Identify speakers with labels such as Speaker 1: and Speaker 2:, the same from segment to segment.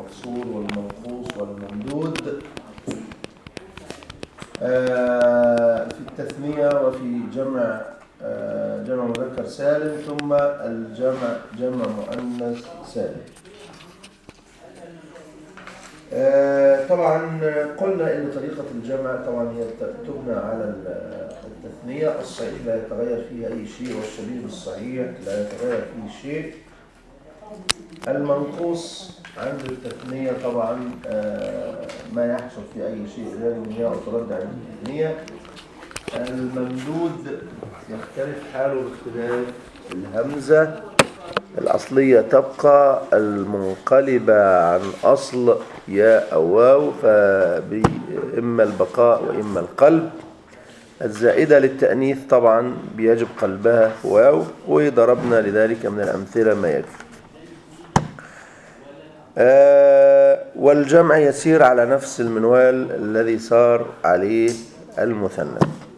Speaker 1: والمكسور والمنقوص والممدود آه، في التثنية وفي جمع آه، جمع مذكر سالم ثم الجمع جمع مؤنث سالم آه، طبعا قلنا ان طريقة الجمع طبعا هي تبنى على ال- التثنية الصحيح لا يتغير فيه اي شيء والشبيه بالصحيح لا يتغير فيه شيء المنقوص عند التثنية طبعا آه، ما يحصل في اي شيء غير ان هي ترد عند التثنية الممدود يختلف حاله باختلاف الهمزة الأصلية تبقى المنقلبة عن أصل ياء أو واو فإما البقاء وإما القلب الزائدة للتأنيث طبعا بيجب قلبها واو وضربنا لذلك من الأمثلة ما يكفي آه، والجمع يسير على نفس المنوال الذي صار عليه المثنى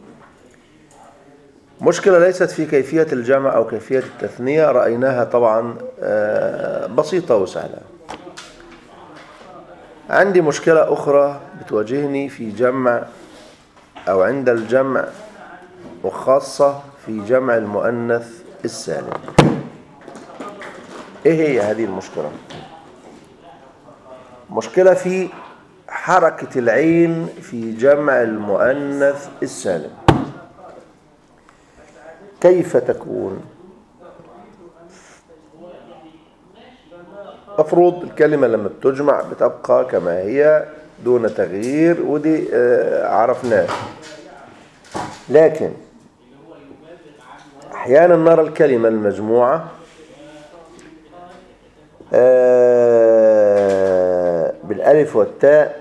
Speaker 1: مشكلة ليست في كيفية الجمع أو كيفية التثنية رأيناها طبعا آه، بسيطة وسهلة عندي مشكلة أخرى بتواجهني في جمع أو عند الجمع وخاصة في جمع المؤنث السالم إيه هي هذه المشكلة؟ مشكلة في حركة العين في جمع المؤنث السالم كيف تكون مفروض الكلمة لما بتجمع بتبقى كما هي دون تغيير ودي آه، عرفناه لكن أحيانا نرى الكلمة المجموعة آه، بالألف والتاء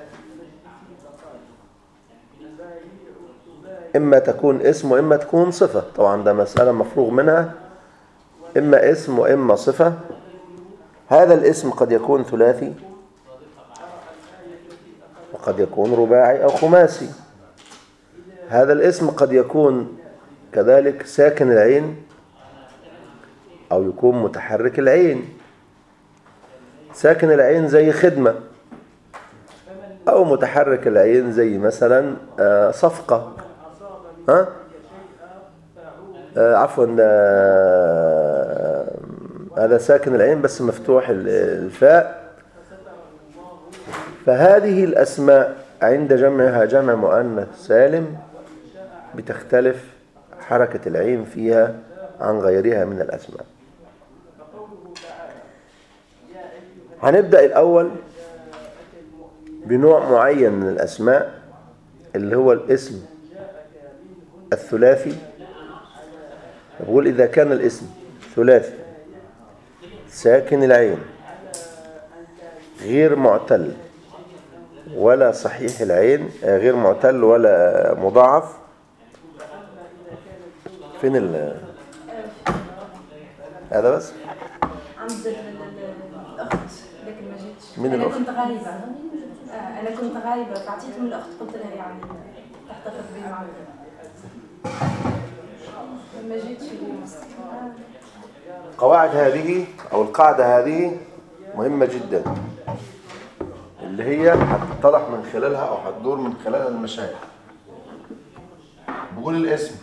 Speaker 1: إما تكون اسم وإما تكون صفة طبعا ده مسألة مفروغ منها إما اسم وإما صفة هذا الاسم قد يكون ثلاثي وقد يكون رباعي أو خماسي هذا الاسم قد يكون كذلك ساكن العين أو يكون متحرك العين ساكن العين زي خدمة أو متحرك العين زي مثلا آه، صفقة ها آه، عفوا آه، هذا ساكن العين بس مفتوح ال- الفاء فهذه الأسماء عند جمعها جمع مؤنث سالم بتختلف حركة العين فيها عن غيرها من الأسماء هنبدأ الأول بنوع معين من الأسماء اللي هو الاسم الثلاثي بقول إذا كان الاسم ثلاثي ساكن العين غير معتل ولا صحيح العين آه، غير معتل ولا مضاعف فين ال هذا بس
Speaker 2: عند ال- ال- الاخت لكن ما جيتش
Speaker 1: مين
Speaker 2: انا
Speaker 1: الأخت؟
Speaker 2: كنت غايبه آه، انا كنت غايبه فعطيتهم الاخت قلت لها يعني تحتفظ بي معي ما جيتش اليوم آه.
Speaker 1: القواعد هذه أو القاعدة هذه مهمة جدا اللي هي هتتضح من خلالها أو هتدور من خلالها المشايخ بقول الاسم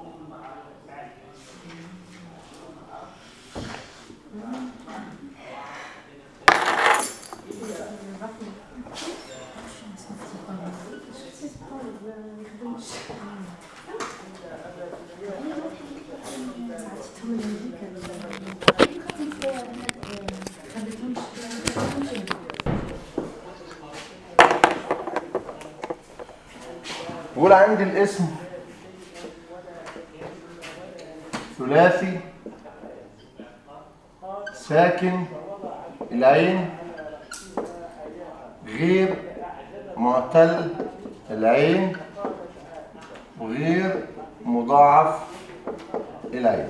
Speaker 1: بقول عندي الاسم ثلاثي ساكن العين غير معتل العين وغير مضاعف العين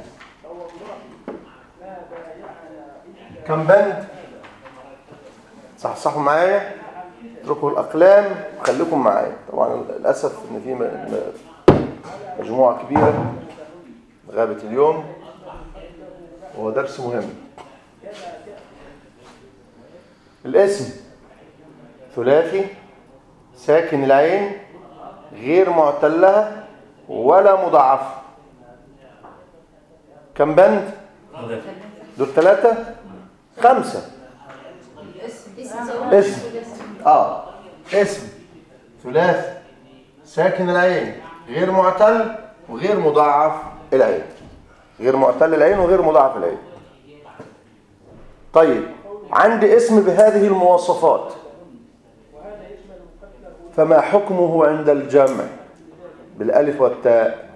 Speaker 1: كم بند صحصحوا معايا اتركوا الاقلام وخليكم معايا طبعا للاسف ان في م- م- مجموعه كبيره غابت اليوم وهو درس مهم الاسم ثلاثي ساكن العين غير معتلها ولا مضاعفة كم بند
Speaker 3: هذا
Speaker 1: دول ثلاثة خمسة اسم اه اسم ثلاثي ساكن العين غير معتل وغير مضاعف العين غير معتل العين وغير مضاعف العين طيب عندي اسم بهذه المواصفات فما حكمه عند الجمع بالالف والتاء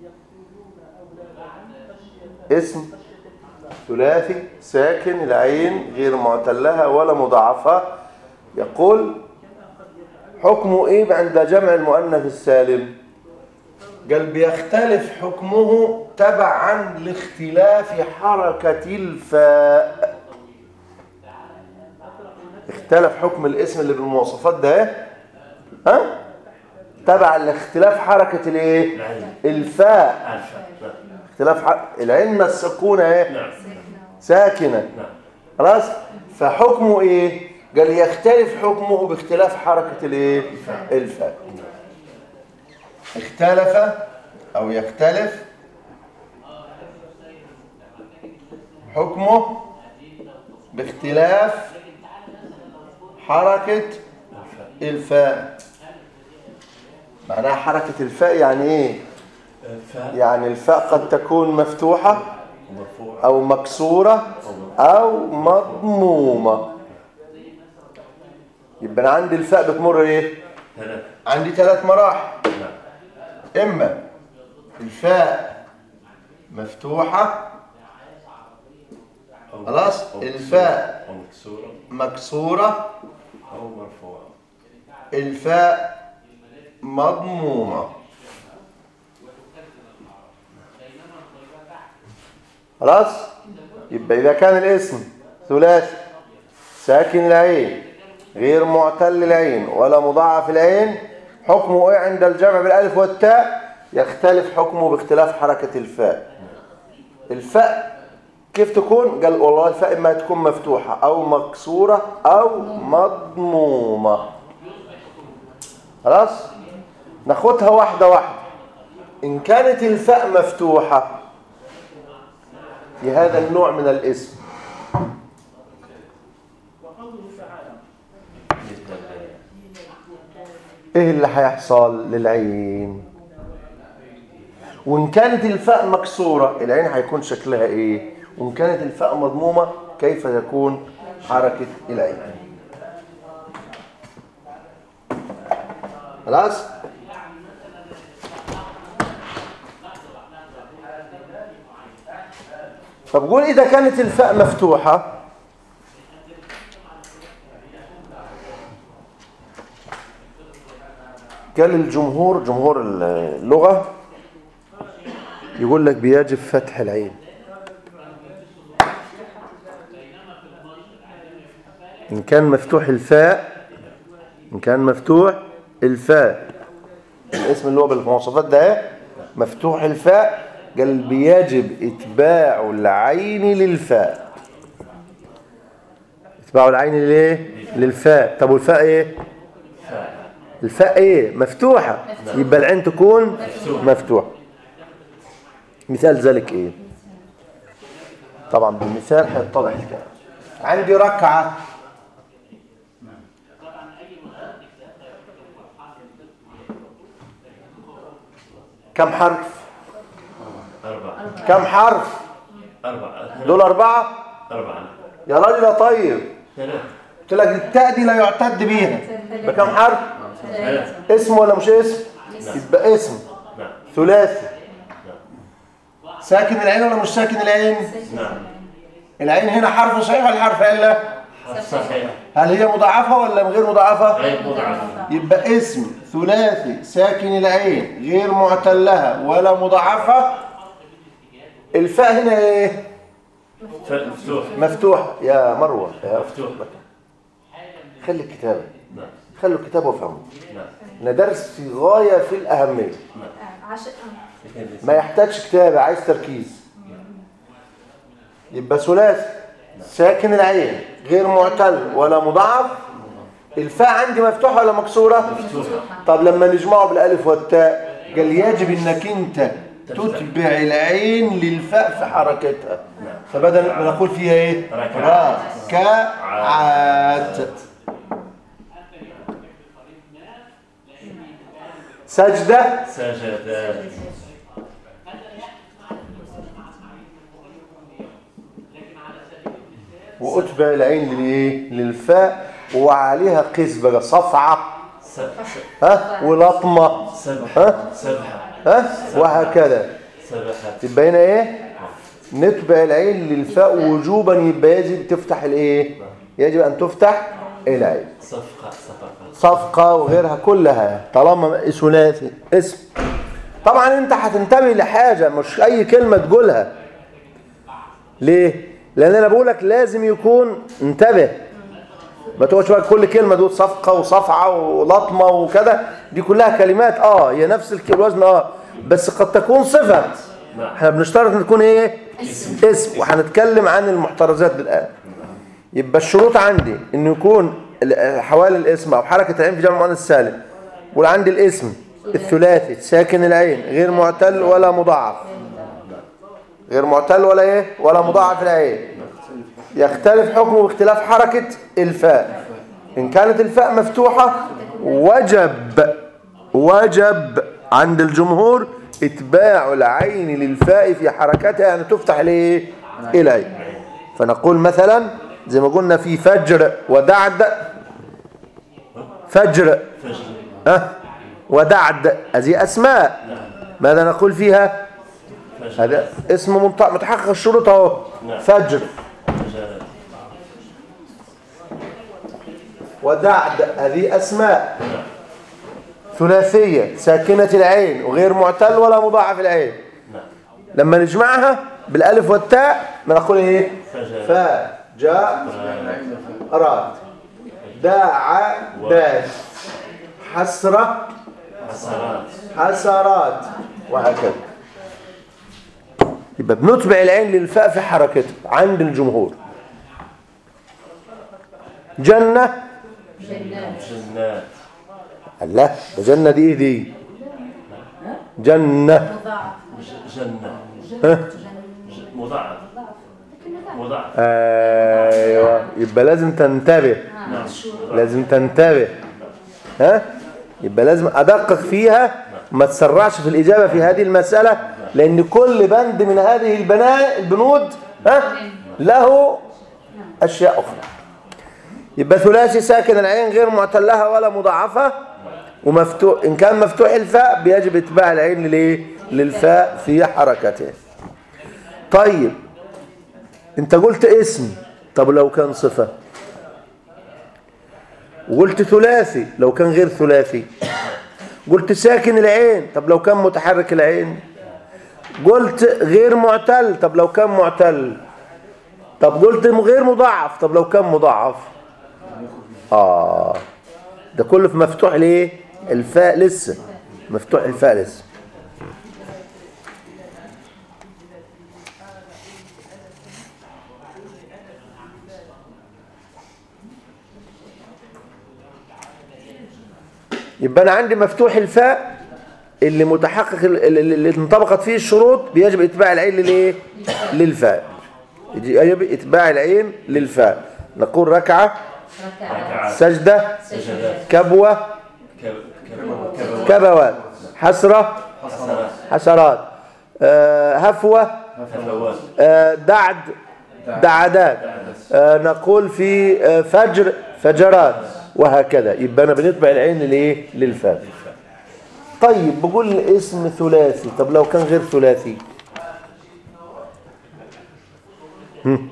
Speaker 1: اسم ثلاثي ساكن العين غير معتلها ولا مضاعفة يقول حكمه ايه عند جمع المؤنث السالم قال بيختلف حكمه تبعا لاختلاف حركة الفاء اختلف حكم الاسم اللي بالمواصفات ده إيه؟ ها تبع لاختلاف حركة الايه
Speaker 3: العين
Speaker 1: الفاء
Speaker 3: عارفة نعم
Speaker 1: اختلاف حركة العين السكونة ايه
Speaker 3: نعم
Speaker 1: ساكنة
Speaker 3: نعم
Speaker 1: خلاص فحكمه ايه قال يختلف حكمه باختلاف حركة الايه الفاء اختلف او يختلف حكمه باختلاف حركة الفاء معناها حركة الفاء يعني ايه
Speaker 3: فاء
Speaker 1: يعني الفاء قد تكون مفتوحة
Speaker 3: مرفوع
Speaker 1: أو مكسورة أو مضمومة يبقى أنا عندي الفاء بتمر إيه؟
Speaker 3: ثلاثة
Speaker 1: عندي ثلاث مراحل
Speaker 3: نعم
Speaker 1: إما الفاء مفتوحة
Speaker 3: أو
Speaker 1: خلاص
Speaker 3: أو
Speaker 1: الفاء
Speaker 3: أو مكسورة
Speaker 1: مكسورة
Speaker 3: أو مرفوعة
Speaker 1: الفاء مضمومة خلاص يبقى إذا كان الاسم ثلاثي ساكن العين غير معتل العين ولا مضاعف العين حكمه ايه عند الجمع بالالف والتاء يختلف حكمه باختلاف حركة الفاء الفاء كيف تكون قال والله الفاء اما تكون مفتوحة او مكسورة او مضمومة خلاص ناخدها واحدة واحدة إن كانت الفاء مفتوحة في هذا النوع من الاسم ايه اللي هيحصل للعين وان كانت الفاء مكسورة العين هيكون شكلها ايه وان كانت الفاء مضمومة كيف تكون حركة العين خلاص فبقول إذا كانت الفاء مفتوحة قال الجمهور جمهور اللغة يقول لك بيجب فتح العين إن كان مفتوح الفاء إن كان مفتوح الفاء الاسم اللي هو بالمواصفات ده إيه؟ مفتوح الفاء قال بيجب اتباع العين للفاء اتباع العين للايه للفاء طب والفاء ايه الفاء ايه مفتوحة يبقى العين تكون مفتوحة مثال ذلك ايه طبعا بالمثال هيتضح الكلام عندي ركعة كم حرف
Speaker 3: أربعة
Speaker 1: كم حرف
Speaker 3: أربعة
Speaker 1: دول أربعة
Speaker 3: أربعة
Speaker 1: يا راجل يا طيب
Speaker 3: ثلاثة
Speaker 1: قلت لك التاء دي لا يعتد بيها بكم حرف
Speaker 3: ثلاثة
Speaker 1: اسم ولا مش اسم يبقى اسم
Speaker 3: نعم
Speaker 1: ثلاثي ساكن العين ولا مش ساكن العين
Speaker 3: نعم
Speaker 1: العين هنا حرف صحيح ولا حرف الا
Speaker 3: صحيح
Speaker 1: هل هي مضاعفه ولا غير مضاعفه
Speaker 3: غير مضاعف
Speaker 1: يبقى اسم ثلاثي ساكن العين غير معتلها ولا مضاعفه الفاء هنا ايه
Speaker 3: مفتوح
Speaker 1: مفتوح يا مروه يا
Speaker 3: مفتوح
Speaker 1: خلي الكتابه
Speaker 3: نعم
Speaker 1: خلوا الكتاب وافهموا
Speaker 3: نعم
Speaker 1: ده درس في غايه في الاهميه
Speaker 2: عشان
Speaker 1: ما يحتاجش كتابة عايز تركيز يبقى ثلاثي ساكن العين غير معتل ولا مضاعف الفاء عندي مفتوحة ولا مكسورة
Speaker 3: مفتوحة
Speaker 1: طب لما نجمعه بالالف والتاء قال يجب انك انت تتبع العين للفاء في حركتها فبدل ما نقول فيها ايه ركعات سجدة
Speaker 3: سجدات
Speaker 1: واتبع العين للايه للفاء وعليها قيس بقى صفعة
Speaker 3: س- س-
Speaker 1: ها ولطمة
Speaker 3: سبحة
Speaker 1: ها
Speaker 3: سبحة
Speaker 1: ها وهكذا
Speaker 3: سبحت
Speaker 1: يبقى هنا ايه نتبع العين للفاء وجوبا يبقى يجب تفتح الايه يجب ان تفتح العين
Speaker 3: صفقة صفقة
Speaker 1: صفقة وغيرها كلها طالما ثلاثي اسم طبعا انت هتنتبه لحاجة مش اي كلمة تقولها ليه لان انا بقولك لازم يكون انتبه ما تقولش بقى كل كلمة تقول صفقة وصفعة ولطمة وكذا دي كلها كلمات اه هي نفس الك- الوزن اه بس قد تكون صفة
Speaker 3: نعم
Speaker 1: احنا بنشترط ان تكون ايه اسم, اسم. وهنتكلم عن المحترزات بالآن يبقى الشروط عندي انه يكون ال- حوالي الاسم او حركة العين في جمع مؤنث السالم وعندي الاسم الثلاثي ساكن العين غير معتل ولا مضاعف غير معتل ولا ايه ولا مضاعف العين يختلف حكمه باختلاف حركة الفاء إن كانت الفاء مفتوحة وجب وجب عند الجمهور اتباع العين للفاء في حركتها يعني تفتح ليه العين فنقول مثلا زي ما قلنا في فجر ودعد فجر
Speaker 3: فجر
Speaker 1: ها ودعد هذه أسماء ماذا نقول فيها
Speaker 3: فجر
Speaker 1: هذا اسم منط- متحقق الشروط اهو
Speaker 3: نعم.
Speaker 1: فجر
Speaker 3: فجرت
Speaker 1: ودعد هذه أسماء ثلاثية ساكنة العين وغير معتل ولا مضاعف العين
Speaker 3: نعم
Speaker 1: لما نجمعها بالألف والتاء بنقول ايه
Speaker 3: فجر
Speaker 1: فجاء أراد داع داش حسرة
Speaker 3: حسرات
Speaker 1: حسرات وهكذا يبقى بنتبع العين للفاء في حركتها عند الجمهور جنة
Speaker 3: جنات
Speaker 1: لا ده جنة دي ايه دي جنة
Speaker 2: مضاعف
Speaker 3: ج- جنة
Speaker 1: ها؟
Speaker 3: ج- مضاعف مضاعف
Speaker 1: ايوه يبقى لازم تنتبه
Speaker 3: نعم
Speaker 1: لازم تنتبه ها يبقى لازم ادقق فيها ما تسرعش في الاجابه في هذه المساله لان كل بند من هذه البناء البنود ها له اشياء اخرى يبقى ثلاثي ساكن العين غير معتلها ولا مضاعفه ومفتوح ان كان مفتوح الفاء بيجب اتباع العين للايه للفاء في حركته طيب انت قلت اسم طب لو كان صفه وقلت ثلاثي لو كان غير ثلاثي قلت ساكن العين طب لو كان متحرك العين قلت غير معتل طب لو كان معتل طب قلت غير مضاعف طب لو كان مضاعف اه ده كله في مفتوح ليه الفاء لسه مفتوح الفاء لسه يبقى انا عندي مفتوح الفاء اللي متحقق اللي اللي انطبقت فيه الشروط بيجب اتباع العين للايه للفاء يجب اتباع العين للفاء نقول ركعه
Speaker 3: ركعات
Speaker 1: سجده
Speaker 3: سجدات
Speaker 1: كبوه
Speaker 3: كب- كب- كبوات
Speaker 1: كبوات حسره
Speaker 3: حسرات
Speaker 1: حسرات آه، هفوه
Speaker 3: هفوات
Speaker 1: آه، دعد دعدات آه، نقول في آه، فجر فجرات وهكذا يبقى انا بنتبع العين للايه للفاء طيب بقول اسم ثلاثي طب لو كان غير ثلاثي هم.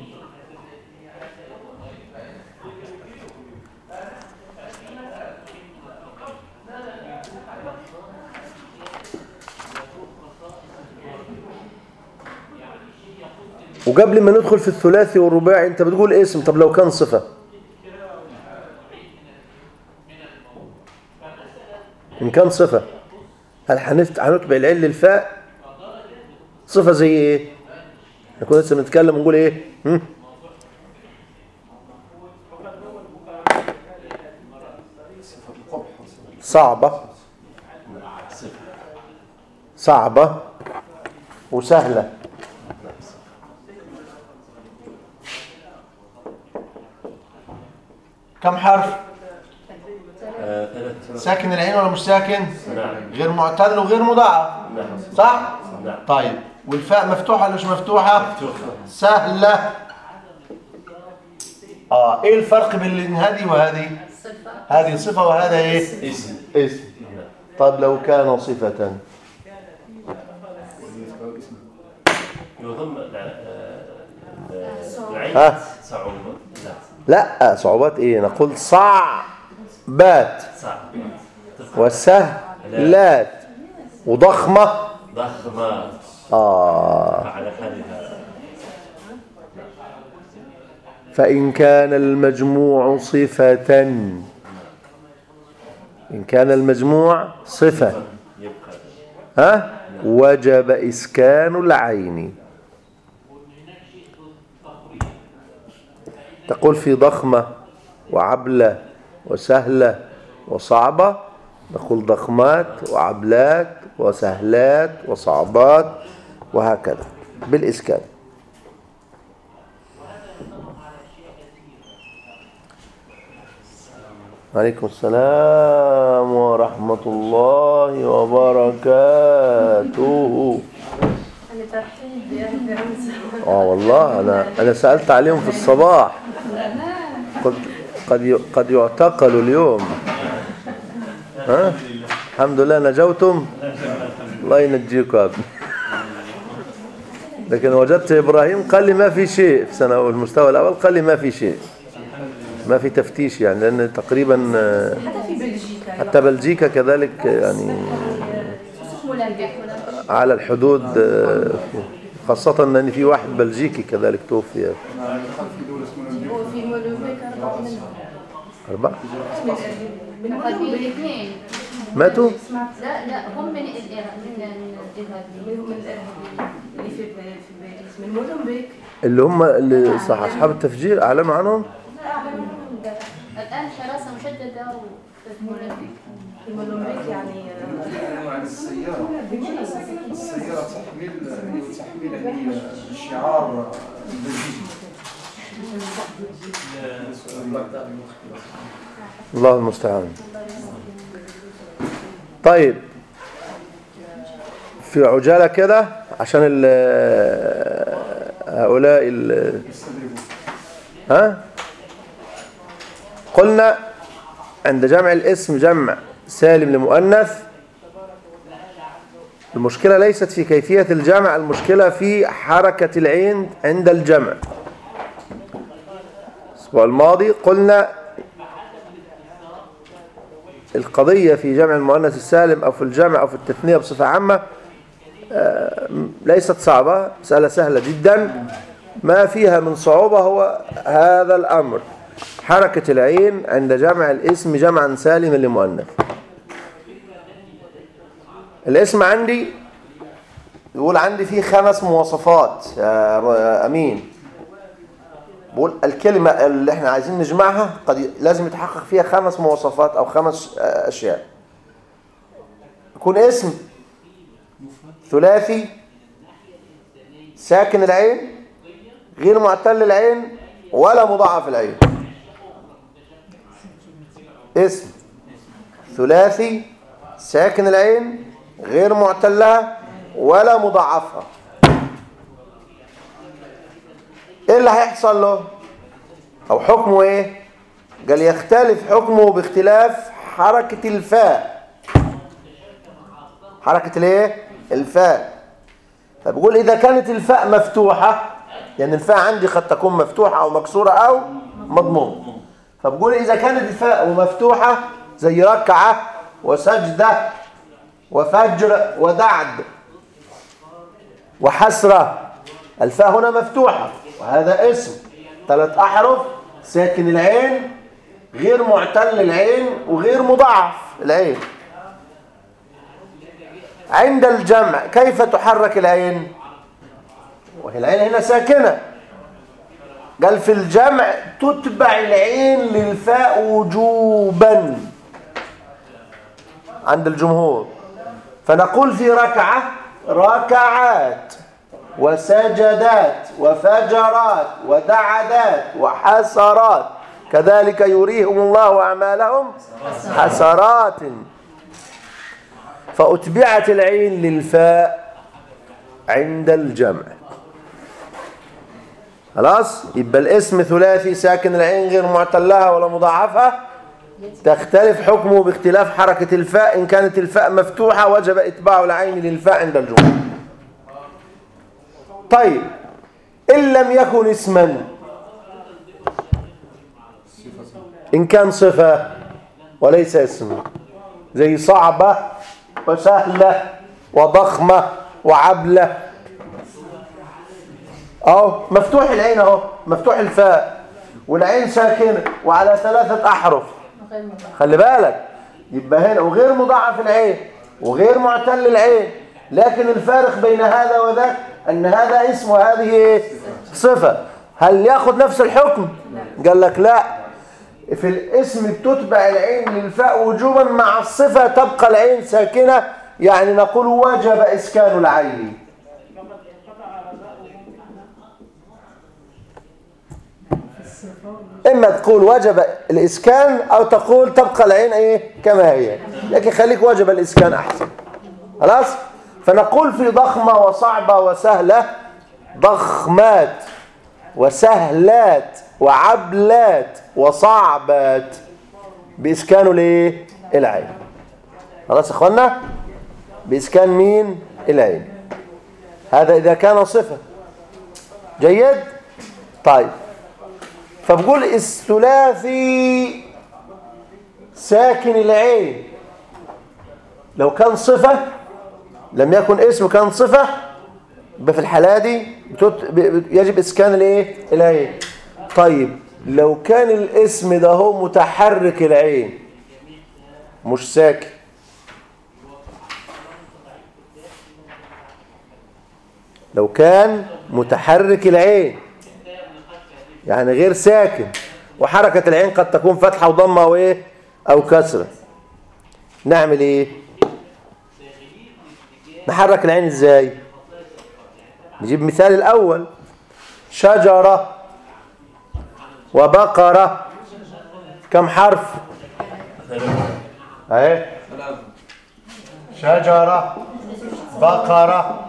Speaker 1: وقبل ما ندخل في الثلاثي والرباعي انت بتقول اسم طب لو كان صفة ان كان صفة هل هنفت- هنتبع العين للفاء صفة زي ايه احنا كنا لسه بنتكلم ونقول ايه هم؟ صعبة
Speaker 3: صفر
Speaker 1: صعبة وسهلة كم حرف؟
Speaker 3: آه، ثلاث
Speaker 1: ساكن العين ولا مش ساكن؟
Speaker 3: نعم
Speaker 1: غير معتل وغير مضاعف
Speaker 3: نعم
Speaker 1: صح؟
Speaker 3: نعم
Speaker 1: طيب والفاء مفتوحة ولا مش مفتوحة؟
Speaker 3: مفتوحة
Speaker 1: سهلة اه ايه الفرق بين هذه وهذه؟
Speaker 2: صفة
Speaker 1: هذه صفة وهذا ايه؟
Speaker 3: اسم
Speaker 1: اسم
Speaker 3: نعم
Speaker 1: طيب لو كان صفة
Speaker 3: يضم الع- آه، آه، العين
Speaker 1: ها؟
Speaker 3: صعوبة لا
Speaker 1: لا صعوبات ايه نقول صعبات
Speaker 3: صعب
Speaker 1: وسهلات وضخمة
Speaker 3: ضخمة
Speaker 1: آه
Speaker 3: على حالها
Speaker 1: فإن كان المجموع صفة إن كان المجموع صفة
Speaker 3: يبقى
Speaker 1: ها وجب إسكان العين تقول في ضخمة وعبلة وسهلة وصعبة نقول ضخمات وعبلات وسهلات وصعبات وهكذا بالإسكان عليكم السلام ورحمة الله وبركاته
Speaker 2: أنا ترحيب يا برمز
Speaker 1: اه والله انا انا سالت عليهم في الصباح قد قد ي- قد يعتقلوا اليوم ها الحمد لله نجوتم الله ينجيكم يا ابني لكن وجدت ابراهيم قال لي ما في شيء في سنه المستوى الاول قال لي ما في شيء ما في تفتيش يعني لان تقريبا آه،
Speaker 2: حتى في بلجيكا
Speaker 1: حتى بلجيكا كذلك يعني
Speaker 2: ملاقات
Speaker 1: على الحدود آه، خاصة ان في واحد بلجيكي كذلك توفي
Speaker 2: وفي مولوبيك أربعة منهم
Speaker 1: أربعة
Speaker 2: من من
Speaker 4: قد
Speaker 2: مولوبيك
Speaker 4: الاثنين
Speaker 1: ماتوا
Speaker 2: سمعت
Speaker 4: لا لا هم من الإرهاب من الإرهابيين
Speaker 2: منهم من الإرهابيين اللي في في باريس من مولوبيك
Speaker 1: اللي هم اللي صح اصحاب التفجير اعلنوا عنهم
Speaker 4: الآن حراسة مشددة وفي مولوبيك
Speaker 2: في مولوبيك يعني
Speaker 5: كانوا عن السيارة السيارة تحمل تحمل هي شعار بلجيكي
Speaker 1: الله المستعان طيب في عجالة كده عشان ال هؤلاء ال ها قلنا عند جمع الاسم جمع سالم لمؤنث المشكلة ليست في كيفية الجمع المشكلة في حركة العين عند الجمع الأسبوع الماضي قلنا القضية في جمع المؤنث السالم أو في الجمع أو في التثنية بصفة عامة آه، ليست صعبة مسألة سهلة جدا ما فيها من صعوبة هو هذا الأمر حركة العين عند جمع الاسم جمعا سالما لمؤنث الاسم عندي يقول عندي فيه خمس مواصفات يا ر- يا أمين بقول الكلمة اللي احنا عايزين نجمعها قد ي- لازم يتحقق فيها خمس مواصفات او خمس آه، اشياء يكون اسم ثلاثي ساكن العين غير معتل العين ولا مضاعف العين اسم ثلاثي ساكن العين غير معتلها ولا مضاعفها ايه اللي هيحصل له او حكمه ايه قال يختلف حكمه باختلاف حركة الفاء حركة الايه الفاء فبقول اذا كانت الفاء مفتوحة يعني الفاء عندي قد تكون مفتوحة او مكسورة او مضمومة فبقول اذا كانت الفاء مفتوحة زي ركعة وسجدة وفجر ودعد وحسرة الفاء هنا مفتوحة وهذا اسم ثلاث أحرف ساكن العين غير معتل العين وغير مضاعف العين عند الجمع كيف تحرك العين وهي العين هنا ساكنة قال في الجمع تتبع العين للفاء وجوبا عند الجمهور فنقول في ركعة ركعات وسجدات وفجرات ودعدات وحسرات كذلك يريهم الله أعمالهم حسرات فأتبعت العين للفاء عند الجمع خلاص يبقى الاسم ثلاثي ساكن العين غير معتلها ولا مضاعفة تختلف حكمه باختلاف حركة الفاء إن كانت الفاء مفتوحة وجب إتباع العين للفاء عند الجمهور طيب إن لم يكن اسما إن كان صفة وليس اسما زي صعبة وسهلة وضخمة وعبلة أهو مفتوح العين أهو مفتوح الفاء والعين ساكنة وعلى ثلاثة أحرف
Speaker 4: غير مضاعف
Speaker 1: خلي بالك يبقى هنا وغير مضاعف العين وغير معتل العين لكن الفارق بين هذا وذاك أن هذا اسم وهذه إيه؟ صفة هل ياخذ نفس الحكم قال لك لا في الاسم بتتبع العين للفاء وجوبا مع الصفة تبقى العين ساكنة يعني نقول وجب إسكان العين إما تقول وجب الإسكان أو تقول تبقى العين إيه كما هي لكن خليك وجب الإسكان أحسن خلاص فنقول في ضخمة وصعبة وسهلة ضخمات وسهلات وعبلات وصعبات بإسكان الايه العين خلاص يا اخوانا بإسكان مين العين هذا إذا كان صفة جيد طيب فبقول الثلاثي ساكن العين لو كان صفة لم يكن اسم كان صفة يبقى في الحالة دي بتت... ب- ب- يجب اسكان الايه العين طيب لو كان الاسم ده هو متحرك العين مش ساكن لو كان متحرك العين يعني غير ساكن وحركة العين قد تكون فتحة وضمة أو إيه أو كسرة نعمل إيه نحرك العين إزاي نجيب مثال الأول شجرة وبقرة كم حرف اهي شجرة بقرة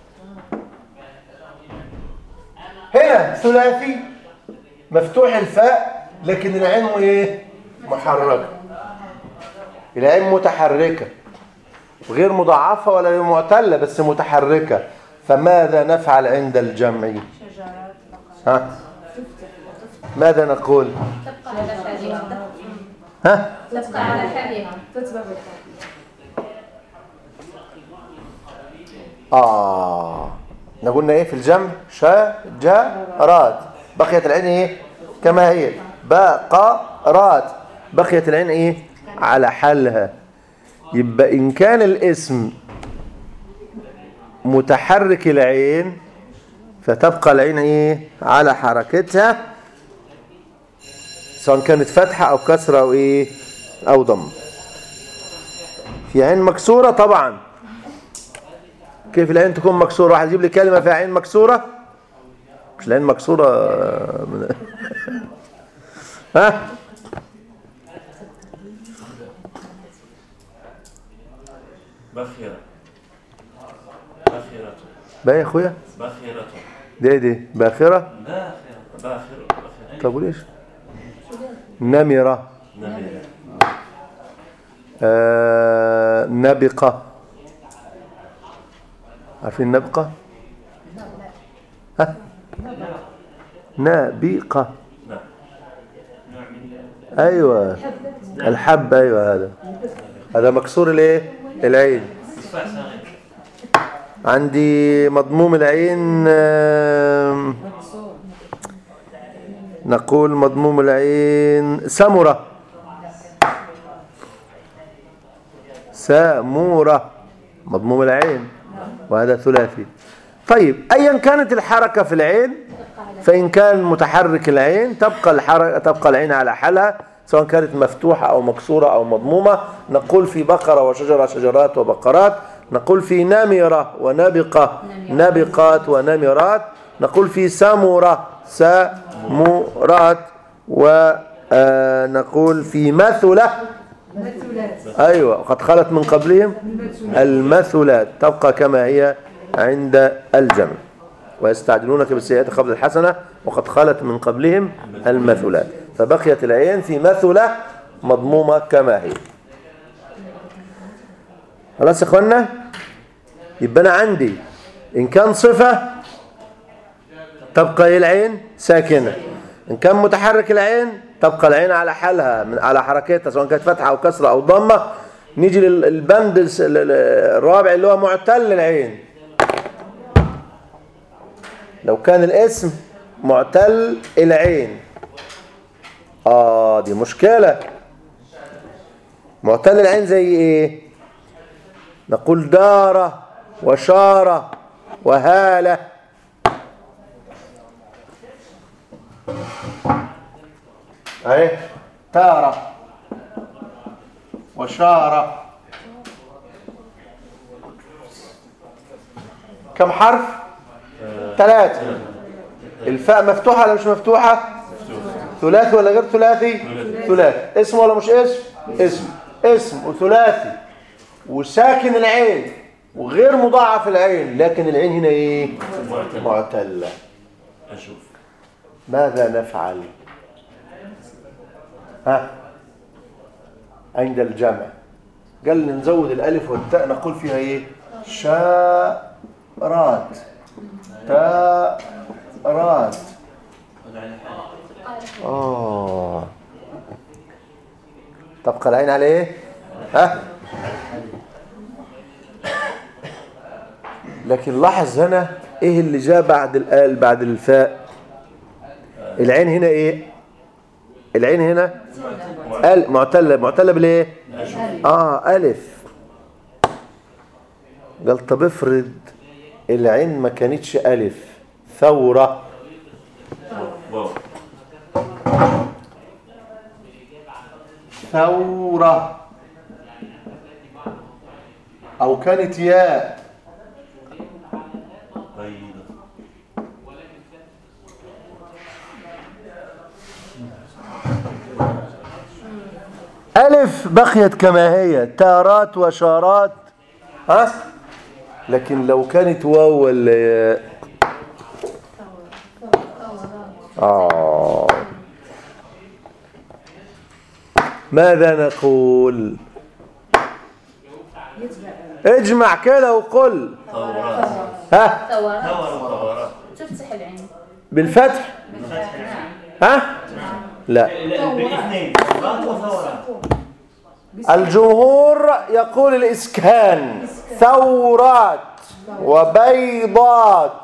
Speaker 1: هنا ثلاثي مفتوح الفاء لكن العين ايه محركة العين متحركة وغير مضاعفة ولا معتلة بس متحركة فماذا نفعل عند الجمع
Speaker 2: شجرات
Speaker 1: ها ماذا نقول
Speaker 4: تبقى على حالها
Speaker 1: ها
Speaker 4: تبقى على حالها
Speaker 1: آه احنا قلنا ايه في الجمع شجرات بقيت العين ايه كما هي بقرات بقيت العين ايه على حالها يبقى ان كان الاسم متحرك العين فتبقى العين ايه على حركتها سواء كانت فتحة او كسرة او ايه او ضم في عين مكسورة طبعا كيف العين تكون مكسورة واحد يجيب لي كلمة فيها عين مكسورة مش العين مكسورة من... ها
Speaker 3: بخيرة بخيرة
Speaker 1: بقى يا اخويا
Speaker 3: بخيرة
Speaker 1: دي دي باخرة
Speaker 3: باخرة باخرة باخرة
Speaker 1: طب وليش نمرة
Speaker 3: نمرة
Speaker 1: آه... نبقة عارفين نبقة ها نبقة
Speaker 3: نعم
Speaker 1: ايوه الحب ايوه هذا هذا مكسور الايه العين
Speaker 3: إصبع صغير
Speaker 1: عندي مضموم العين آم، نقول مضموم العين سمرة سمورة مضموم العين وهذا ثلاثي طيب ايا كانت الحركة في العين فإن كان متحرك العين تبقى الحركة تبقى العين على حالها سواء كانت مفتوحة أو مكسورة أو مضمومة نقول في بقرة وشجرة شجرات وبقرات نقول في نمرة ونبقة نبقات ونمرات نقول في سمرة سمرات ونقول في مثلة أيوة قد خلت من قبلهم المثلات تبقى كما هي عند الجمع ويستعجلونك بالسيئات قبل الحسنة وقد خلت من قبلهم المثلات فبقيت العين في مثلة مضمومة كما هي خلاص يا اخوانا يبقى انا عندي ان كان صفة تبقى العين ساكنة ان كان متحرك العين تبقى العين على حالها من على حركتها سواء كانت فتحة او كسرة او ضمة نيجي للبند الس- ال- ال- الرابع اللي هو معتل العين لو كان الاسم معتل العين اه دي مشكلة معتل العين زي ايه نقول دار وشار وهالة اهي تارة وشارة كم حرف ثلاثة الفاء مفتوحة ولا مش مفتوحة ثلاثي ولا غير ثلاثي ثلاثي اسم ولا مش اسم اسم اسم وثلاثي وساكن العين وغير مضاعف العين لكن العين هنا ايه
Speaker 3: معتل.
Speaker 1: معتلة
Speaker 3: أشوف
Speaker 1: ماذا نفعل ها عند الجمع قال لي نزود الالف والتاء نقول فيها ايه شارات تارات
Speaker 3: هذا على حالي
Speaker 1: اه تبقى العين على ايه ها لكن لاحظ هنا ايه اللي جاء بعد الال بعد الفاء العين هنا ايه العين هنا ال معتله معتله بالايه اه الف قال طب افرض العين ما كانتش الف ثوره
Speaker 3: واو
Speaker 1: ثورة أو كانت ياء
Speaker 3: بيضة
Speaker 1: ألف بقيت كما هي تارات وشارات ها لكن لو كانت واو ولا ياء آه ماذا نقول اجمع كده وقل
Speaker 3: ثورات
Speaker 1: ها
Speaker 4: ثورات
Speaker 3: ثورة ثورات
Speaker 4: تفتح العين
Speaker 1: بالفتح
Speaker 4: نعم
Speaker 1: ها لا
Speaker 3: بالاثنين ثورات وثورات
Speaker 1: الجمهور يقول الإسكان ثورات وبيضات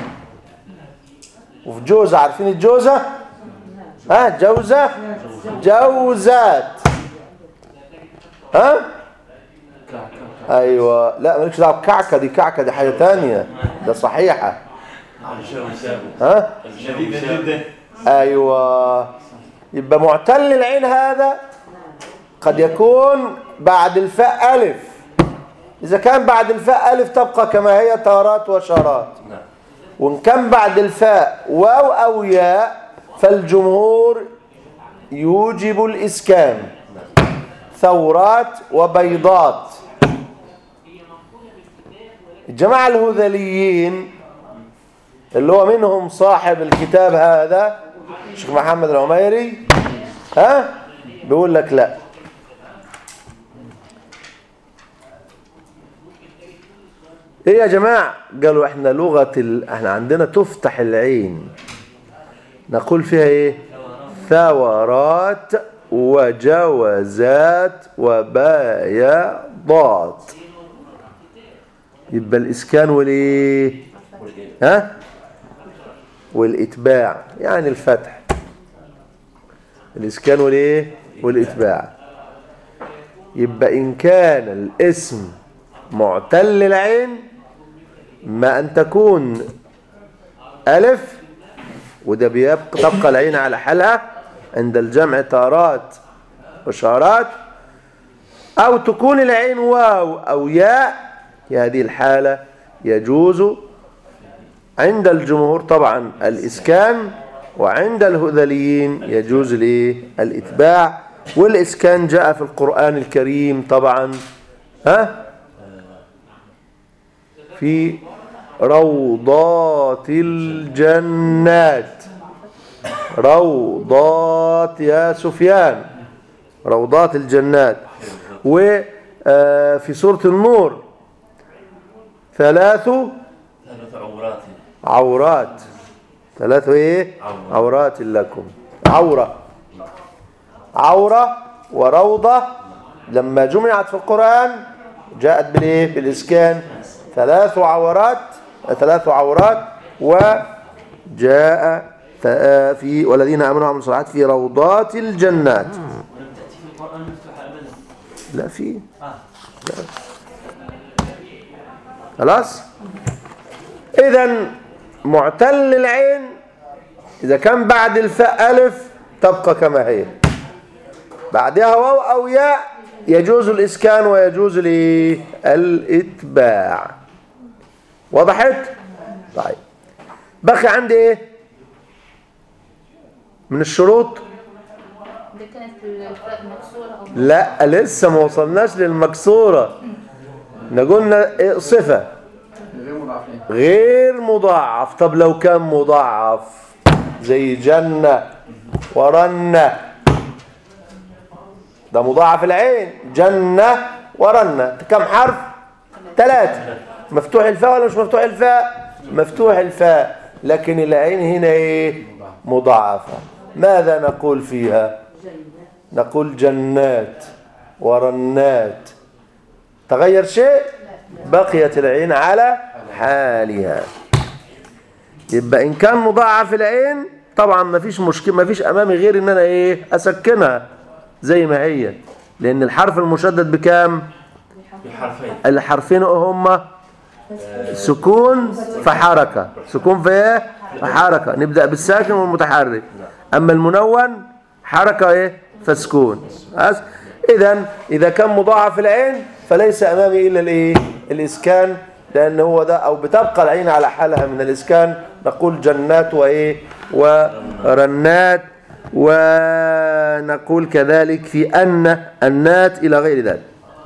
Speaker 1: وفي جوزة عارفين الجوزة ها جوزة جوزات ها ايوه لا مالكش دعوه بكعكه دي كعكه دي حاجه تانية ده صحيحه
Speaker 3: الجوزاء
Speaker 1: ها
Speaker 3: شديدة جدا
Speaker 1: ايوه يبقى معتل العين هذا قد يكون بعد الفاء الف اذا كان بعد الفاء الف تبقى كما هي تارات وشارات
Speaker 3: نعم
Speaker 1: وان كان بعد الفاء واو او ياء فالجمهور يوجب الاسكان ثورات وبيضات الجماعه الهذليين اللي هو منهم صاحب الكتاب هذا الشيخ محمد العميري ها بيقول لك لا ايه يا جماعه قالوا احنا لغه ال... احنا عندنا تفتح العين نقول فيها ايه ثورات وجوزات وبياضات يبقى الاسكان والايه ها والاتباع يعني الفتح الاسكان والايه والاتباع يبقى ان كان الاسم معتل العين ما ان تكون الف وده بيبقى تبقى العين على حالها عند الجمع تارات وشارات أو تكون العين واو أو ياء في هذه الحالة يجوز عند الجمهور طبعا الإسكان وعند الهذليين يجوز الايه الإتباع والإسكان جاء في القرآن الكريم طبعا ها في روضات الجنات روضات يا سفيان روضات الجنات وفي سورة النور ثلاث
Speaker 3: ثلاث عورات
Speaker 1: عورات ثلاث ايه
Speaker 3: عورات.
Speaker 1: عورات لكم عورة عورة وروضة لما جمعت في القرآن جاءت بالايه بالاسكان ثلاث عورات ثلاث عورات وجاء ف- في والذين امنوا وعملوا الصالحات في روضات الجنات
Speaker 3: ولم تأتي في القرآن مفتوحة أبدا
Speaker 1: لا في
Speaker 3: آه.
Speaker 1: خلاص اذا معتل العين اذا كان بعد الفاء الف تبقى كما هي بعدها واو او ياء يجوز الاسكان ويجوز الايه الاتباع وضحت طيب بقي عندي ايه من الشروط
Speaker 4: دي كانت الفاء مكسورة أو
Speaker 1: لا لسه ما وصلناش للمكسوره احنا قلنا إيه صفه
Speaker 5: غير مضاعفين
Speaker 1: غير مضاعف طب لو كان مضاعف زي جنة ورنة ده مضاعف العين جنة ورنة كم حرف ثلاثة مفتوح الفاء ولا مش مفتوح الفاء مفتوح الفاء لكن العين هنا ايه مضاعفة ماذا نقول فيها نقول جنات ورنات تغير شيء بقيت العين على حالها يبقى ان كان مضاعف العين طبعا ما فيش مشكله ما فيش امامي غير ان انا ايه اسكنها زي ما هي لان الحرف المشدد بكام
Speaker 3: بحرفين
Speaker 1: الحرفين هما سكون فحركه سكون في ايه فحركه نبدا بالساكن والمتحرك اما المنون حركه ايه فسكون بس اذا اذا كان مضاعف العين فليس امامي الا الايه الاسكان لان هو ده او بتبقى العين على حالها من الاسكان نقول جنات وايه ورنات ونقول كذلك في ان النات الى غير ذلك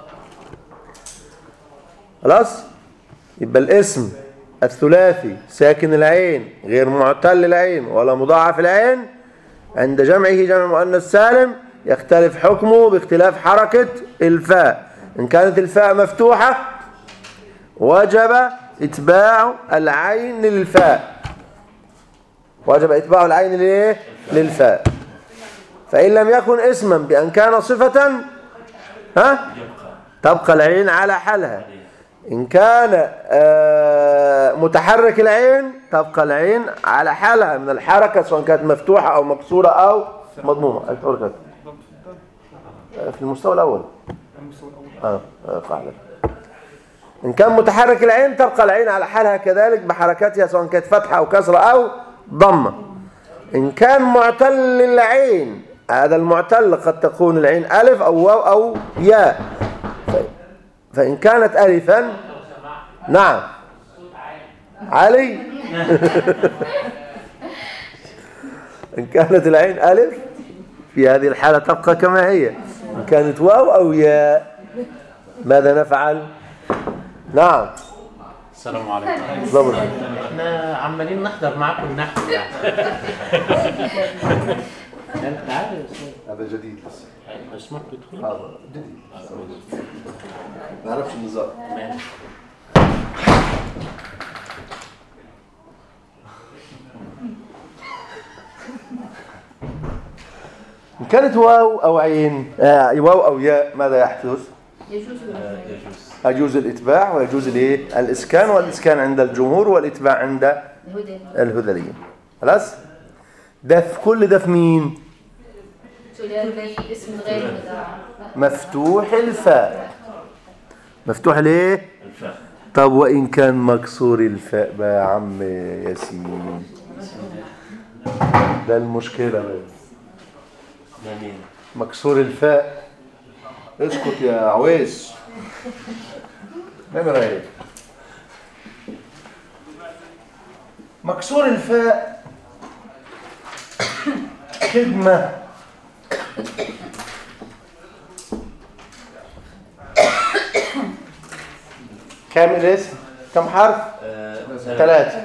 Speaker 1: خلاص يبقى الاسم الثلاثي ساكن العين غير معتل العين ولا مضاعف العين عند جمعه جمع مؤنث سالم يختلف حكمه باختلاف حركة الفاء إن كانت الفاء مفتوحة وجب اتباع العين للفاء وجب اتباع العين للايه للفاء فإن لم يكن اسما بأن كان صفة ها تبقى العين على حالها إن كان آه، متحرك العين تبقى العين على حالها من الحركة سواء كانت مفتوحة أو مكسورة أو مضمومة أكتب كده. آه، في المستوى الأول آه آه، قاعدة إن كان متحرك العين تبقى العين على حالها كذلك بحركاتها سواء كانت فتحة أو كسرة أو ضمة إن كان معتل العين هذا المعتل قد تكون العين ألف أو واو أو ياء فإن كانت ألفا نعم علي إن كانت العين ألف في هذه الحالة تبقى كما هي إن كانت واو أو ياء ماذا نفعل نعم
Speaker 6: السلام عليكم
Speaker 1: ضبط
Speaker 6: احنا عمالين نحضر معاكم النحو يعني انت عارف
Speaker 1: هذا جديد لسه
Speaker 6: اسمك بتدخل
Speaker 1: هذا جديد ما أعرفش النظام إن كانت واو أو عين آه واو أو ياء ماذا يحدث؟
Speaker 4: يجوز
Speaker 3: يجوز
Speaker 1: يجوز الإتباع ويجوز الإيه؟ الإسكان والإسكان عند الجمهور والإتباع عند
Speaker 4: الهدى
Speaker 1: الهذليين خلاص؟ ده في كل ده في مين؟
Speaker 4: ثلاثي اسم غير مضاعف
Speaker 1: مفتوح الفاء مفتوح ليه؟
Speaker 3: الفاء
Speaker 1: طب وإن كان مكسور الفاء بقى يا عم ياسين ده المشكلة بقى
Speaker 3: جميل
Speaker 1: مكسور الفاء اسكت يا عويس نمرة ايه مكسور الفاء خدمة كام الاسم كم حرف
Speaker 3: آه،
Speaker 1: ثلاثة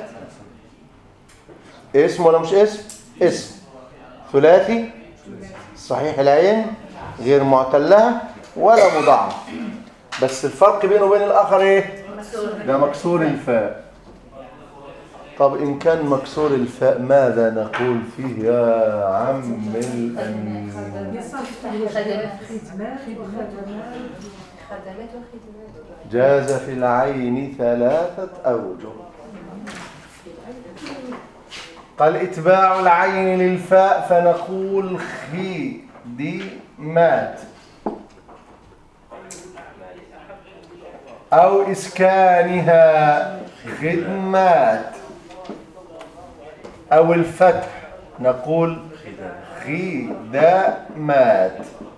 Speaker 1: اسم ولا مش اسم اسم ثلاثي صحيح العين غير معتلة ولا مضاعف بس الفرق بينه وبين الآخر ايه ده مكسور الفاء طب إن كان مكسور الفاء ماذا نقول فيه يا عم الأمين
Speaker 4: خدمات
Speaker 2: خدمات وخدمات
Speaker 1: جاز في العين ثلاثة أوجه قال إتباع العين للفاء فنقول خي دي مات أو إسكانها خدمات أو الفتح نقول خدمات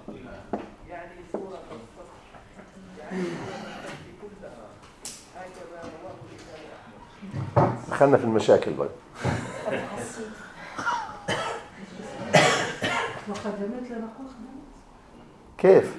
Speaker 1: دخلنا في المشاكل بقى
Speaker 7: وخدمات لا نقول
Speaker 1: كيف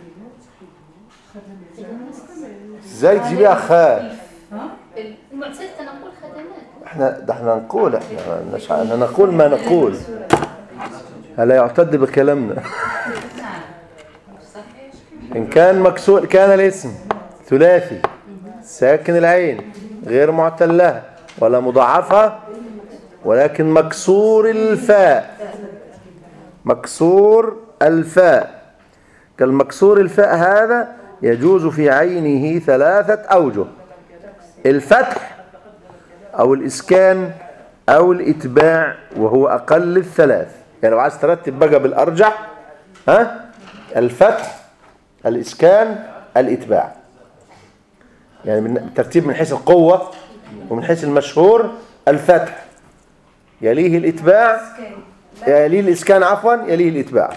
Speaker 1: ازاي تجيبيها خاء
Speaker 4: المعتاد نقول خدمات
Speaker 1: احنا ده احنا نقول احنا مش احنا نقول ما نقول هلا يعتد بكلامنا
Speaker 4: نعم صحيح
Speaker 1: ان كان مكسور كان الاسم ثلاثي ساكن العين غير معتلة ولا مضاعفة ولكن مكسور الفاء مكسور الفاء كالمكسور الفاء هذا يجوز في عينه ثلاثة أوجه الفتح أو الإسكان أو الإتباع وهو أقل الثلاث يعني لو عايز ترتب بقى بالأرجح ها الفتح الإسكان الإتباع يعني من الترتيب من حيث القوة ومن حيث المشهور الفتح يليه الإتباع يليه الإسكان عفوا يليه الإتباع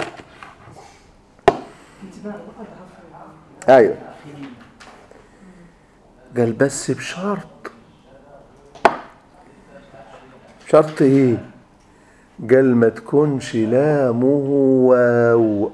Speaker 7: انتباه أضعف
Speaker 1: أيوه قال بس بشرط شرط ايه قال ما تكونش لامه واو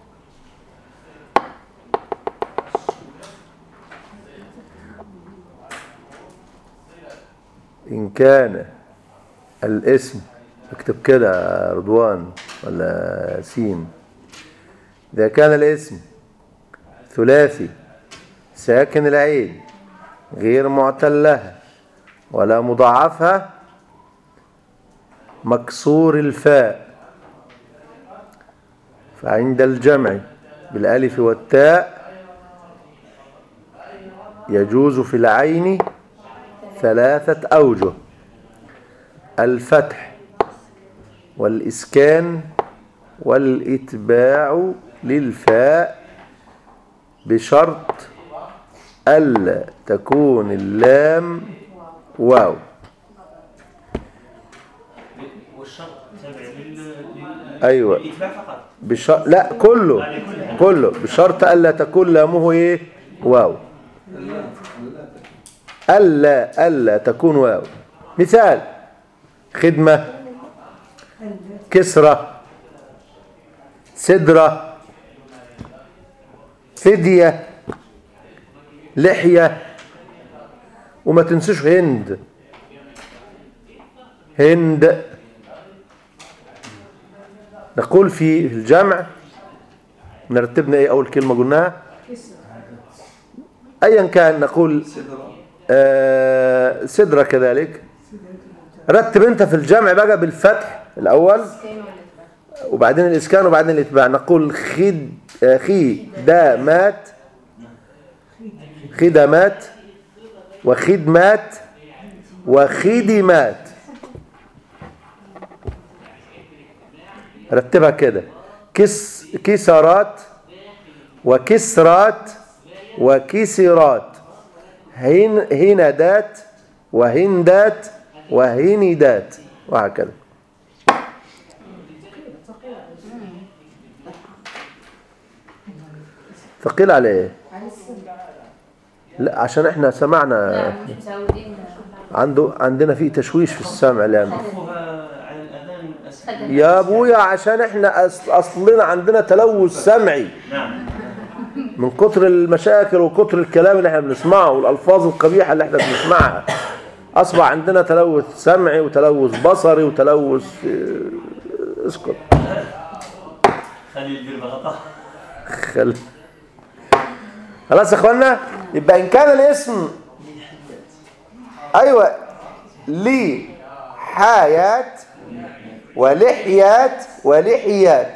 Speaker 1: إن كان الاسم اكتب كده يا رضوان ولا سين إذا كان الاسم ثلاثي ساكن العين غير معتلها ولا مضاعفها مكسور الفاء فعند الجمع بالالف والتاء يجوز في العين ثلاثة أوجه الفتح والإسكان والإتباع للفاء بشرط ألا تكون اللام واو
Speaker 3: والشرط تابع لل لل-
Speaker 1: أيوة.
Speaker 3: للإتباع فقط
Speaker 1: بشرط لا كله كله بشرط ألا تكون لامه إيه واو ألا ألا تكون واو مثال خدمة كسرة سدرة فدية لحية وما تنسوش هند هند نقول في الجمع نرتبنا ايه اول كلمة قلناها ايا كان نقول آه سدرة كذلك رتب انت في الجمع بقى بالفتح الاول وبعدين الاسكان وبعدين الاتباع نقول خد آه، خدمات خدمات وخدمات وخدمات رتبها كده كس كسرات وكسرات وكسرات هن هندات وهندات وهندات وهكذا ثقيل على ايه
Speaker 7: على السن
Speaker 1: لا عشان احنا سمعنا
Speaker 4: نعم مش متعودين
Speaker 1: عنده عندنا في تشويش في السمع الان
Speaker 3: خفوها على الأذان أسهل
Speaker 1: يا ابويا عشان احنا أص- اصلنا عندنا تلوث سمعي
Speaker 3: نعم
Speaker 1: من كتر المشاكل وكتر الكلام اللي احنا بنسمعه والالفاظ القبيحه اللي احنا بنسمعها اصبح عندنا تلوث سمعي وتلوث بصري وتلوث اه، اسكت
Speaker 3: خلي يدير بغطاء
Speaker 1: خل... خلاص يا اخوانا يبقى ان كان الاسم ايوه لي حايات ولحيات ولحيات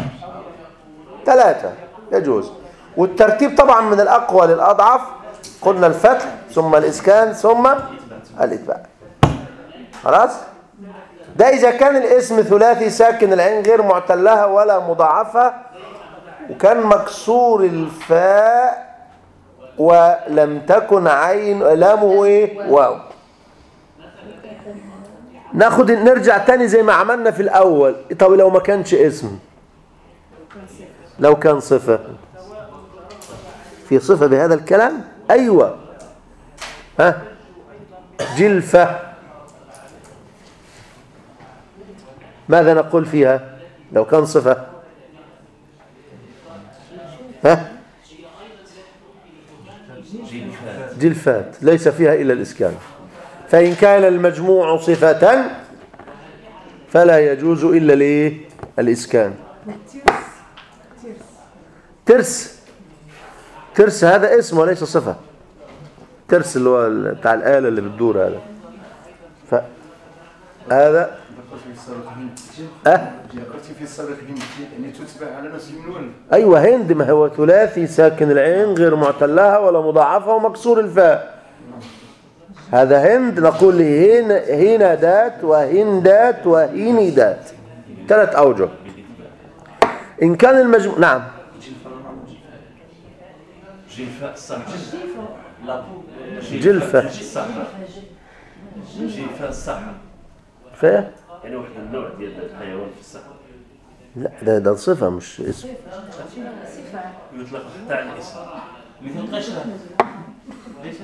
Speaker 1: ثلاثة يجوز والترتيب طبعا من الأقوى للأضعف قلنا الفتح ثم الإسكان ثم الإتباع خلاص ده إذا كان الاسم ثلاثي ساكن العين غير معتلها ولا مضاعفة وكان مكسور الفاء ولم تكن عين لامه ايه واو ناخد نرجع تاني زي ما عملنا في الاول طب لو ما كانش اسم لو كان صفة في صفة بهذا الكلام ايوه ها جلفة ماذا نقول فيها لو كان صفة ها جلفات ليس فيها إلا الإسكان فإن كان المجموع صفة فلا يجوز إلا ليه الإسكان ترس ترس هذا اسم وليس صفة ترس اللي هو ال- بتاع الآلة اللي بتدور هذا ف هذا
Speaker 5: ذكرت في السابق هند
Speaker 1: أه
Speaker 5: ذكرت في السابق هند يعني تتبع على نفس المنون
Speaker 1: أيوة هند ما هو ثلاثي ساكن العين غير معتلها ولا مضاعفة ومكسور الفاء هذا هند نقول هين هندات وهندات وهندات ثلاث أوجه إن كان المجموع نعم
Speaker 3: جلفاء صح لا
Speaker 1: جلفة.
Speaker 3: صح جلفاء صح
Speaker 1: فاء
Speaker 3: يعني واحد النوع ديال الحيوان في الصحراء
Speaker 1: لا ده ده صفة مش اسم
Speaker 3: يطلق حتى على الاسم مثل القشرة ليست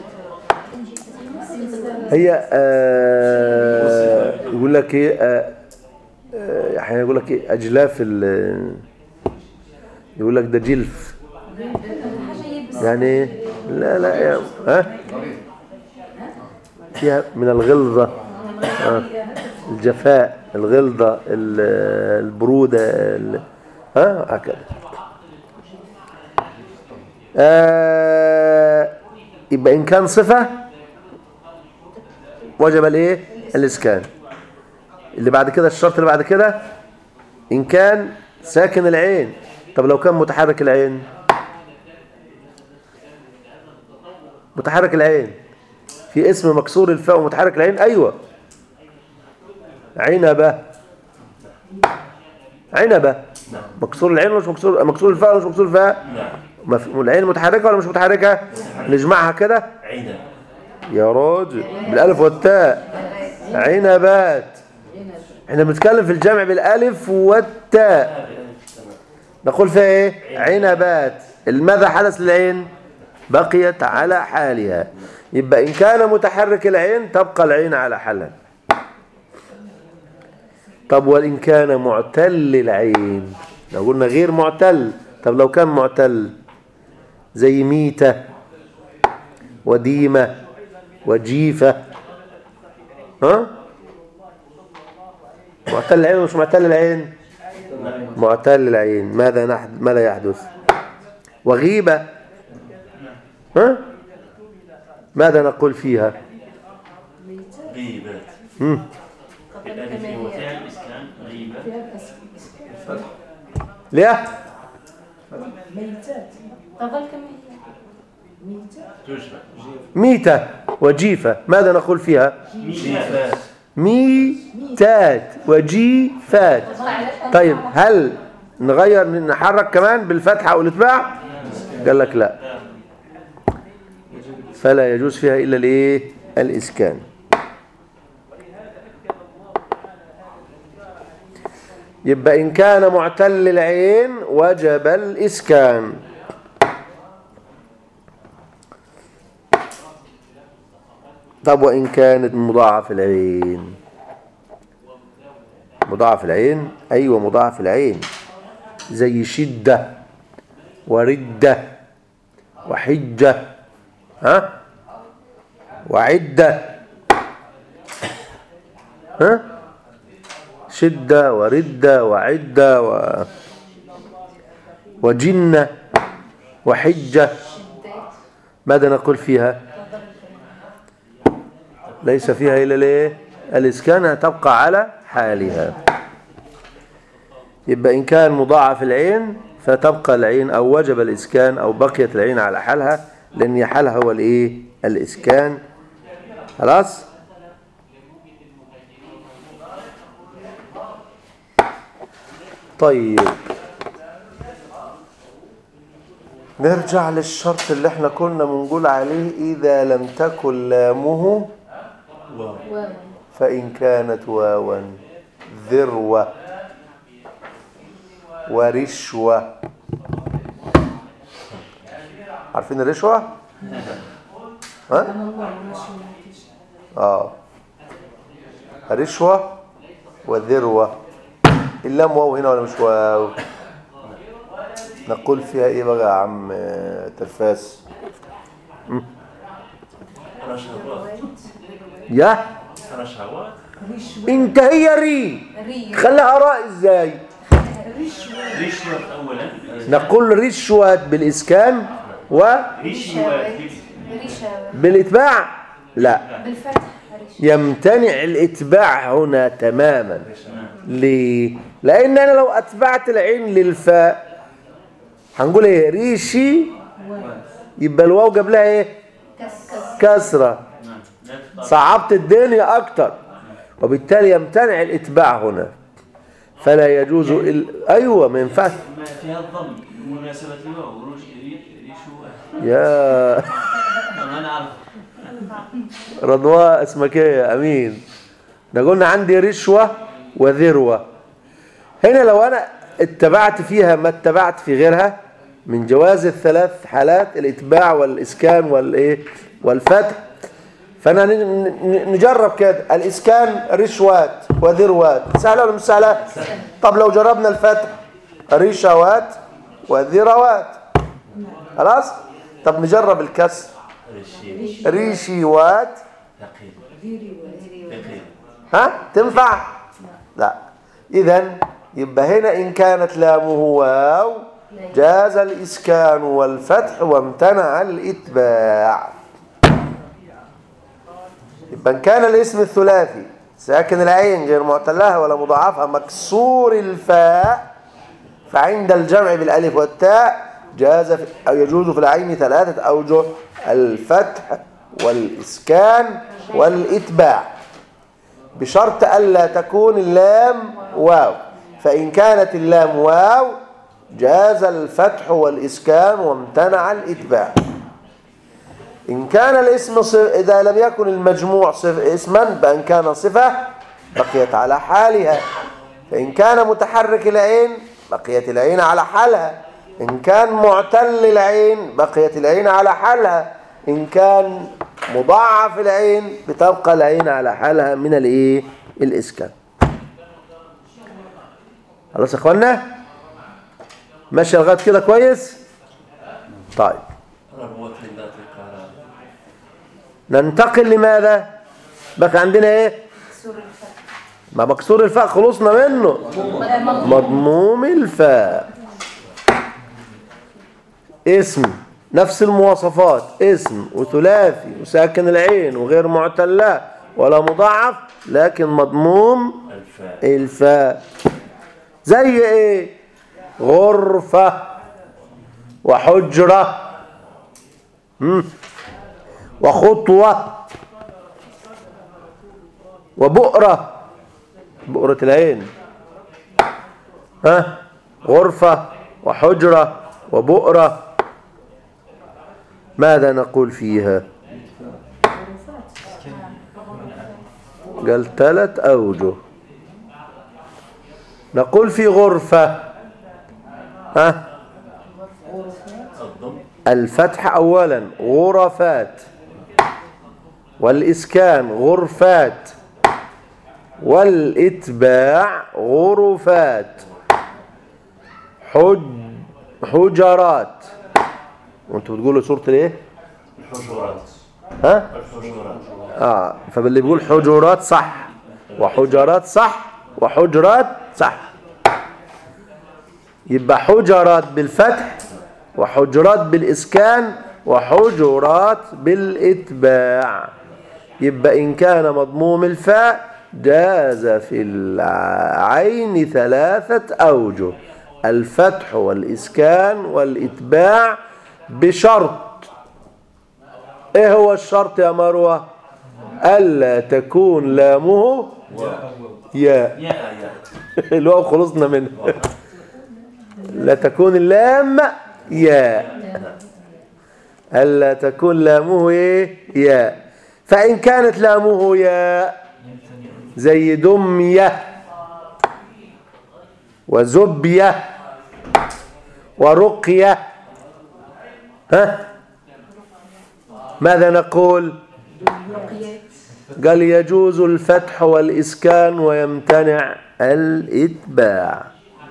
Speaker 1: هي آه يقول لك ايه آه آه، احيانا يقول لك ايه اجلاف ال يقول لك ده جلف يعني ايه لا لا يا ها فيها من الغلظة آه الجفاء الغلظة ال- البرودة ال- ها هكذا آه يبقى إن كان صفة وجب الايه الاسكان اللي بعد كده الشرط اللي بعد كده ان كان ساكن العين طب لو كان متحرك العين متحرك العين في اسم مكسور الفاء ومتحرك العين ايوه عنبه عنبه مكسور العين ولا مش مكسور مكسور الفاء ولا مش مكسور الفاء
Speaker 3: نعم
Speaker 1: مف- العين متحركه ولا مش متحركه نجمعها كده
Speaker 3: عنب
Speaker 1: يا راجل بالالف والتاء عنبات احنا بنتكلم في الجمع بالالف والتاء نقول فيها ايه عنبات ماذا حدث للعين بقيت على حالها يبقى ان كان متحرك العين تبقى العين على حالها طب وان كان معتل العين لو قلنا غير معتل طب لو كان معتل زي ميته وديمه وجيفة ها معتل العين ومش معتل العين معتل العين ماذا نحد ماذا يحدث وغيبة ها ماذا نقول فيها
Speaker 3: غيبات
Speaker 1: مم.
Speaker 3: الألف وفيها الإسكان غيبة
Speaker 1: ليه
Speaker 2: تظل كما هي
Speaker 3: تشبه
Speaker 1: ميتة وجيفة ماذا نقول فيها
Speaker 3: جيفات
Speaker 1: ميتات وجيفات طيب هل نغير نحرك كمان بالفتحة أو الإتباع قال لك لا فلا يجوز فيها إلا الإيه الإسكان يبقى إن كان معتل العين وجب الإسكان طب وإن كانت مضاعف العين مضاعف العين أيوة مضاعف العين زي شدة وردة وحجة ها وعدة ها شدة وردة وعدة و... وجنة وحجة ماذا نقول فيها ليس فيها إلا ليه الإسكان تبقى على حالها يبقى إن كان مضاعف العين فتبقى العين أو وجب الإسكان أو بقيت العين على حالها لأن حالها هو الإيه الإسكان خلاص طيب نرجع للشرط اللي احنا كنا بنقول عليه إذا لم تكن لامه
Speaker 3: واو
Speaker 4: واو
Speaker 1: فإن كانت واوا ذروة ورشوة عارفين الرشوة؟ ها؟
Speaker 7: أنا الله ماشي ماشي.
Speaker 1: اه رشوة وذروة اللام واو هنا ولا مش واو نقول فيها ايه بقى يا عم آه، ترفاس
Speaker 3: رشوات
Speaker 1: يا
Speaker 3: رشوات
Speaker 7: رشوة
Speaker 1: انت هي ري
Speaker 2: ري
Speaker 1: خليها راء ازاي
Speaker 7: رشوة
Speaker 3: رشوة أولا
Speaker 1: نقول رشوة بالإسكان
Speaker 3: رشوات
Speaker 2: ريشة
Speaker 1: وبالإتباع لا
Speaker 2: بالفتح ريشة
Speaker 1: يمتنع الإتباع هنا تماما ليه؟ لأن أنا لو أتبعت العين للفاء هنقول إيه ريشي يبقى الواو قبلها إيه
Speaker 2: كس
Speaker 1: كسرة
Speaker 3: نعم لا تطلع
Speaker 1: صعبت الدنيا أكتر وبالتالي يمتنع الإتباع هنا فلا يجوز ال... أيوة ما ينفعش
Speaker 3: ما فيها الضم مناسبة الواو روش ري- رشوة
Speaker 1: يا
Speaker 3: ما نعرف
Speaker 1: رضوى اسمك ايه يا امين ده قلنا عندي رشوة وذروة هنا لو انا اتبعت فيها ما اتبعت في غيرها من جواز الثلاث حالات الاتباع والاسكان والايه والفتح فانا ن- ن- نجرب كده الاسكان رشوات وذروات سهله ولا مش سهله طب لو جربنا الفتح رشوات وذروات خلاص طب نجرب الكسر
Speaker 3: رشي
Speaker 1: ريشيوات
Speaker 3: ثقيل ثقيل
Speaker 1: ها تنفع لا اذا يبقى هنا ان كانت لامه واو جاز الاسكان والفتح وامتنع الاتباع يبقى ان كان الاسم الثلاثي ساكن العين غير معتلها ولا مضاعفها مكسور الفاء فعند الجمع بالالف والتاء جاز في او يجوز في العين ثلاثه اوجه الفتح والاسكان والاتباع بشرط ألا تكون اللام واو فإن كانت اللام واو جاز الفتح والإسكان وامتنع الإتباع إن كان الاسم صف إذا لم يكن المجموع صف اسما بأن كان صفة بقيت على حالها فإن كان متحرك العين بقيت العين على حالها إن كان معتل العين بقيت العين على حالها إن كان مضاعف العين بتبقى العين على حالها من الايه الاسكان خلاص يا اخوانا ماشي لغايه كده كويس طيب
Speaker 3: ربوة ذات القرار
Speaker 1: ننتقل لماذا بقى عندنا ايه
Speaker 2: سور الفتح
Speaker 1: ما مكسور الفاء خلصنا منه مضموم الفاء اسم نفس المواصفات اسم وثلاثي وساكن العين وغير معتلة ولا مضاعف لكن مضموم
Speaker 3: الفاء
Speaker 1: الفاء زي ايه غرفة وحجرة مم. وخطوة وبؤرة بؤرة العين ها غرفة وحجرة وبؤرة ماذا نقول فيها قال ثلاث أوجه نقول في غرفة ها
Speaker 3: الضم
Speaker 1: الفتح أولا غرفات والإسكان غرفات والإتباع غرفات حج حجرات وانتوا بتقولوا سورة الايه؟
Speaker 3: الحجرات
Speaker 1: ها؟
Speaker 3: الحجرات
Speaker 1: اه فاللي بيقول حجرات صح وحجرات صح وحجرات صح يبقى حجرات بالفتح وحجرات بالإسكان وحجرات بالإتباع يبقى إن كان مضموم الفاء جاز في العين ثلاثة أوجه الفتح والإسكان والإتباع بشرط إيه هو الشرط يا مروة ألا تكون لامه ياء
Speaker 3: يا يا
Speaker 1: الواو خلصنا منه لا تكون اللام ياء ألا تكون لامه إيه ياء فإن كانت لامه ياء زي دمية وزبية ورقية ها ماذا نقول قال يجوز الفتح والإسكان ويمتنع الإتباع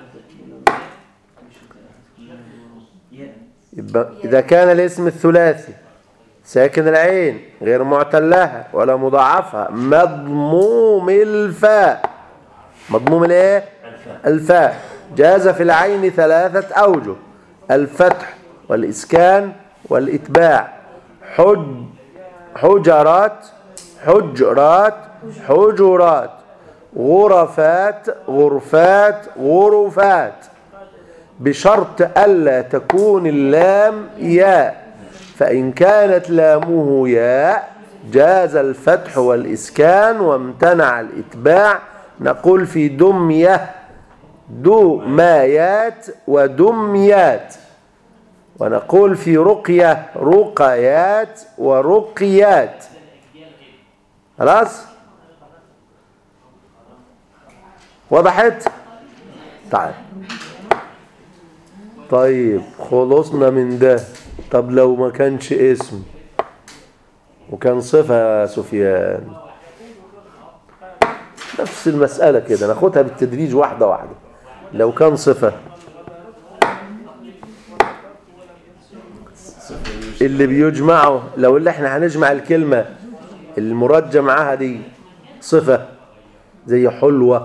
Speaker 1: يبقى إذا كان الاسم الثلاثي ساكن العين غير معتلها ولا مضاعفها مضموم الفاء مضموم الايه الفاء جاز في العين ثلاثة أوجه الفتح والإسكان والإتباع حج حجرات حجرات حجرات غرفات غرفات غرفات بشرط ألا تكون اللام ياء فإن كانت لامه ياء جاز الفتح والإسكان وامتنع الإتباع نقول في دمية دمايات ودميات ونقول في رقية رقيات ورقيات خلاص وضحت تعال طيب خلصنا من ده طب لو ما كانش اسم وكان صفة يا سفيان نفس المسألة كده ناخدها بالتدريج واحدة واحدة لو كان صفة اللي بيجمعه لو اللي احنا هنجمع الكلمة المراد جمعها دي صفة زي حلوة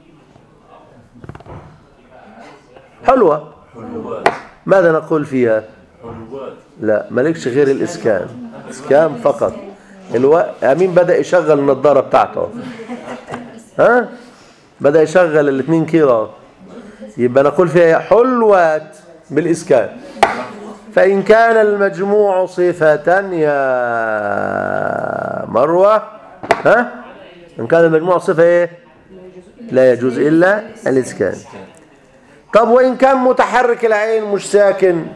Speaker 1: حلوة
Speaker 3: حلوات
Speaker 1: ماذا نقول فيها
Speaker 3: حلوات
Speaker 1: لا مالكش غير الإسكان إسكان فقط الو... أمين بدأ يشغل النضارة بتاعته ها بدأ يشغل الاثنين كيلو أهو. يبقى نقول فيها حلوات بالإسكان فإن كان المجموع صفة يا مروة ها إن كان المجموع صفة إيه لا يجوز إلا الإسكان طب وإن كان متحرك العين مش ساكن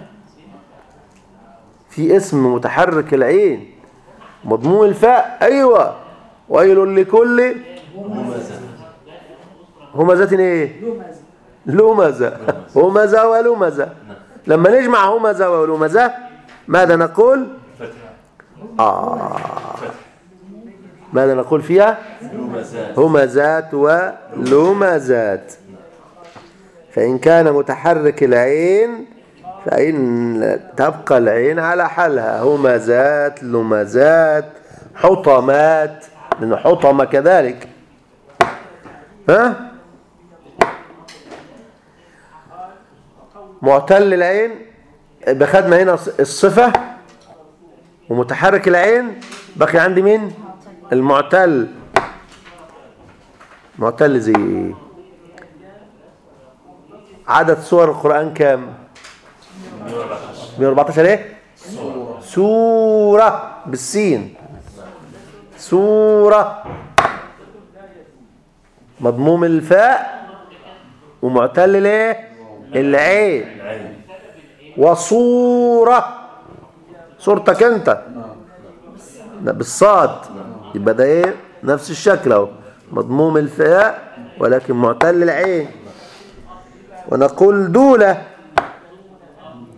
Speaker 1: في اسم متحرك العين مضموم الفاء أيوة ويل لكل همزة ايه لمزة همزة ولمزة لما نجمع همزة ولمزة ماذا نقول آه ماذا نقول فيها
Speaker 3: لمزات
Speaker 1: همزات ولمزات فإن كان متحرك العين فإن تبقى العين على حالها همزات لمزات حطمات لأن حطم كذلك ها معتل العين بخدنا هنا الصفة ومتحرك العين بقي عندي مين المعتل معتل زي ايه عدد سور القرآن كام 114 ايه سورة بالسين سورة مضموم الفاء ومعتل الايه العين
Speaker 3: العين
Speaker 1: وصورة صورتك انت لا، بالصاد يبقى ده ايه نفس الشكل اهو مضموم الفاء ولكن معتل العين ونقول دولة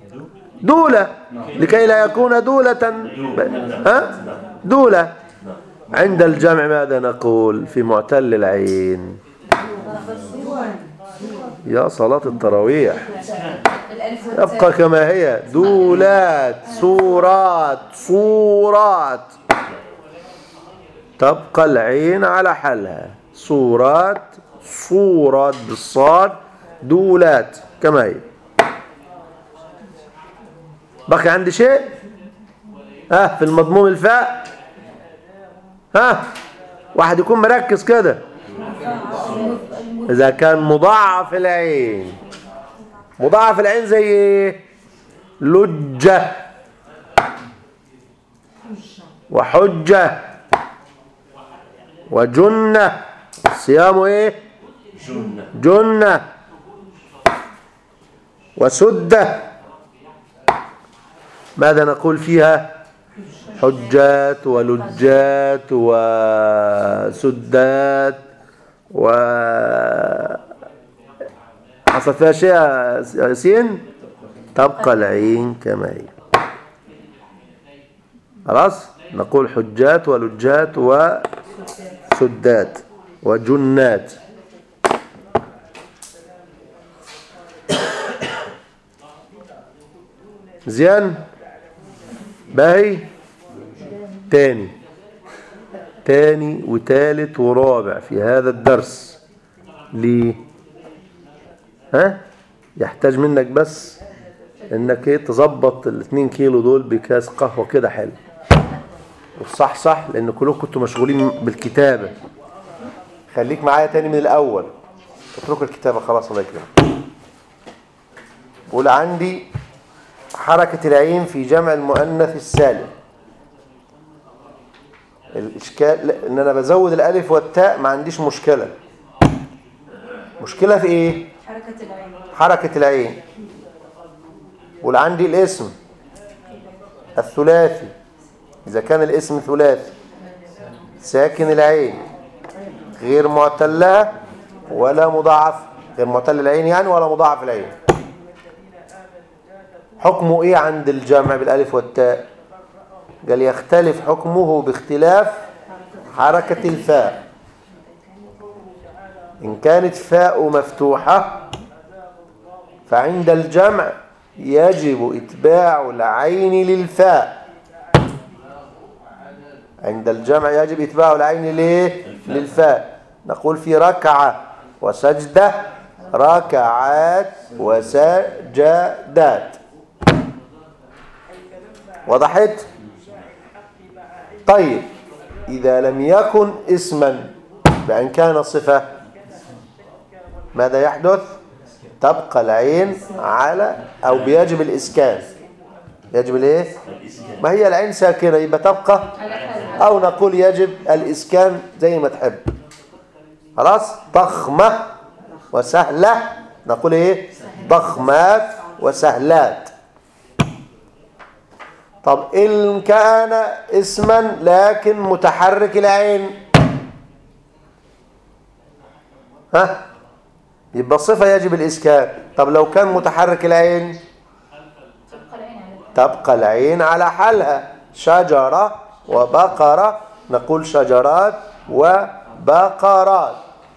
Speaker 1: دولة لكي لا يكون دولة ها دولة عند الجمع ماذا نقول في معتل العين يا صلاة التراويح
Speaker 2: الألف
Speaker 1: يبقى كما هي دولات صورات صورات تبقى العين على حالها صورات صورات بالصاد دولات كما هي بقي عندي شيء ها في المضموم الفاء ها واحد يكون مركز كده إذا كان مضاعف العين مضاعف العين زي ايه لجة وحجة وجنة صيام ايه
Speaker 3: جنة
Speaker 1: جنة وسدة ماذا نقول فيها حجات ولجات وسدات و حصل فيها شيء يا ياسين تبقى العين كما هي خلاص نقول حجات ولجات وسدات وجنات زين باهي تاني تاني وتالت ورابع في هذا الدرس ليه ها يحتاج منك بس انك ايه تظبط الاتنين كيلو دول بكاس قهوة كده حلو والصح صح لان كلكم كنتوا مشغولين بالكتابة خليك معايا تاني من الاول اتركوا الكتابة خلاص الله يكرمك قول عندي حركة العين في جمع المؤنث السالم الإشكال لا، إن أنا بزود الألف والتاء ما عنديش مشكلة مشكلة في إيه؟
Speaker 2: حركة العين
Speaker 1: حركة العين قول عندي الاسم الثلاثي إذا كان الاسم ثلاثي ساكن العين غير معتلة ولا مضاعف غير معتل العين يعني ولا مضاعف العين حكمه ايه عند الجمع بالالف والتاء قال يختلف حكمه باختلاف حركة الفاء إن كانت فاء مفتوحة فعند الجمع يجب إتباع العين للفاء عند الجمع يجب إتباع العين ليه؟ للفاء نقول في ركعة وسجدة ركعات وسجدات وضحت؟ طيب إذا لم يكن اسما بأن كان صفة ماذا يحدث؟ تبقى العين على أو بيجب الإسكان يجب الايه؟ ما هي العين ساكنة يبقى تبقى أو نقول يجب الإسكان زي ما تحب خلاص ضخمة وسهلة نقول ايه ضخمات وسهلات طب إن كان اسما لكن متحرك العين ها يبقى الصفة يجب الإسكان طب لو كان متحرك العين
Speaker 4: تبقى العين على
Speaker 1: تبقى العين على حالها شجرة وبقرة نقول شجرات وبقرات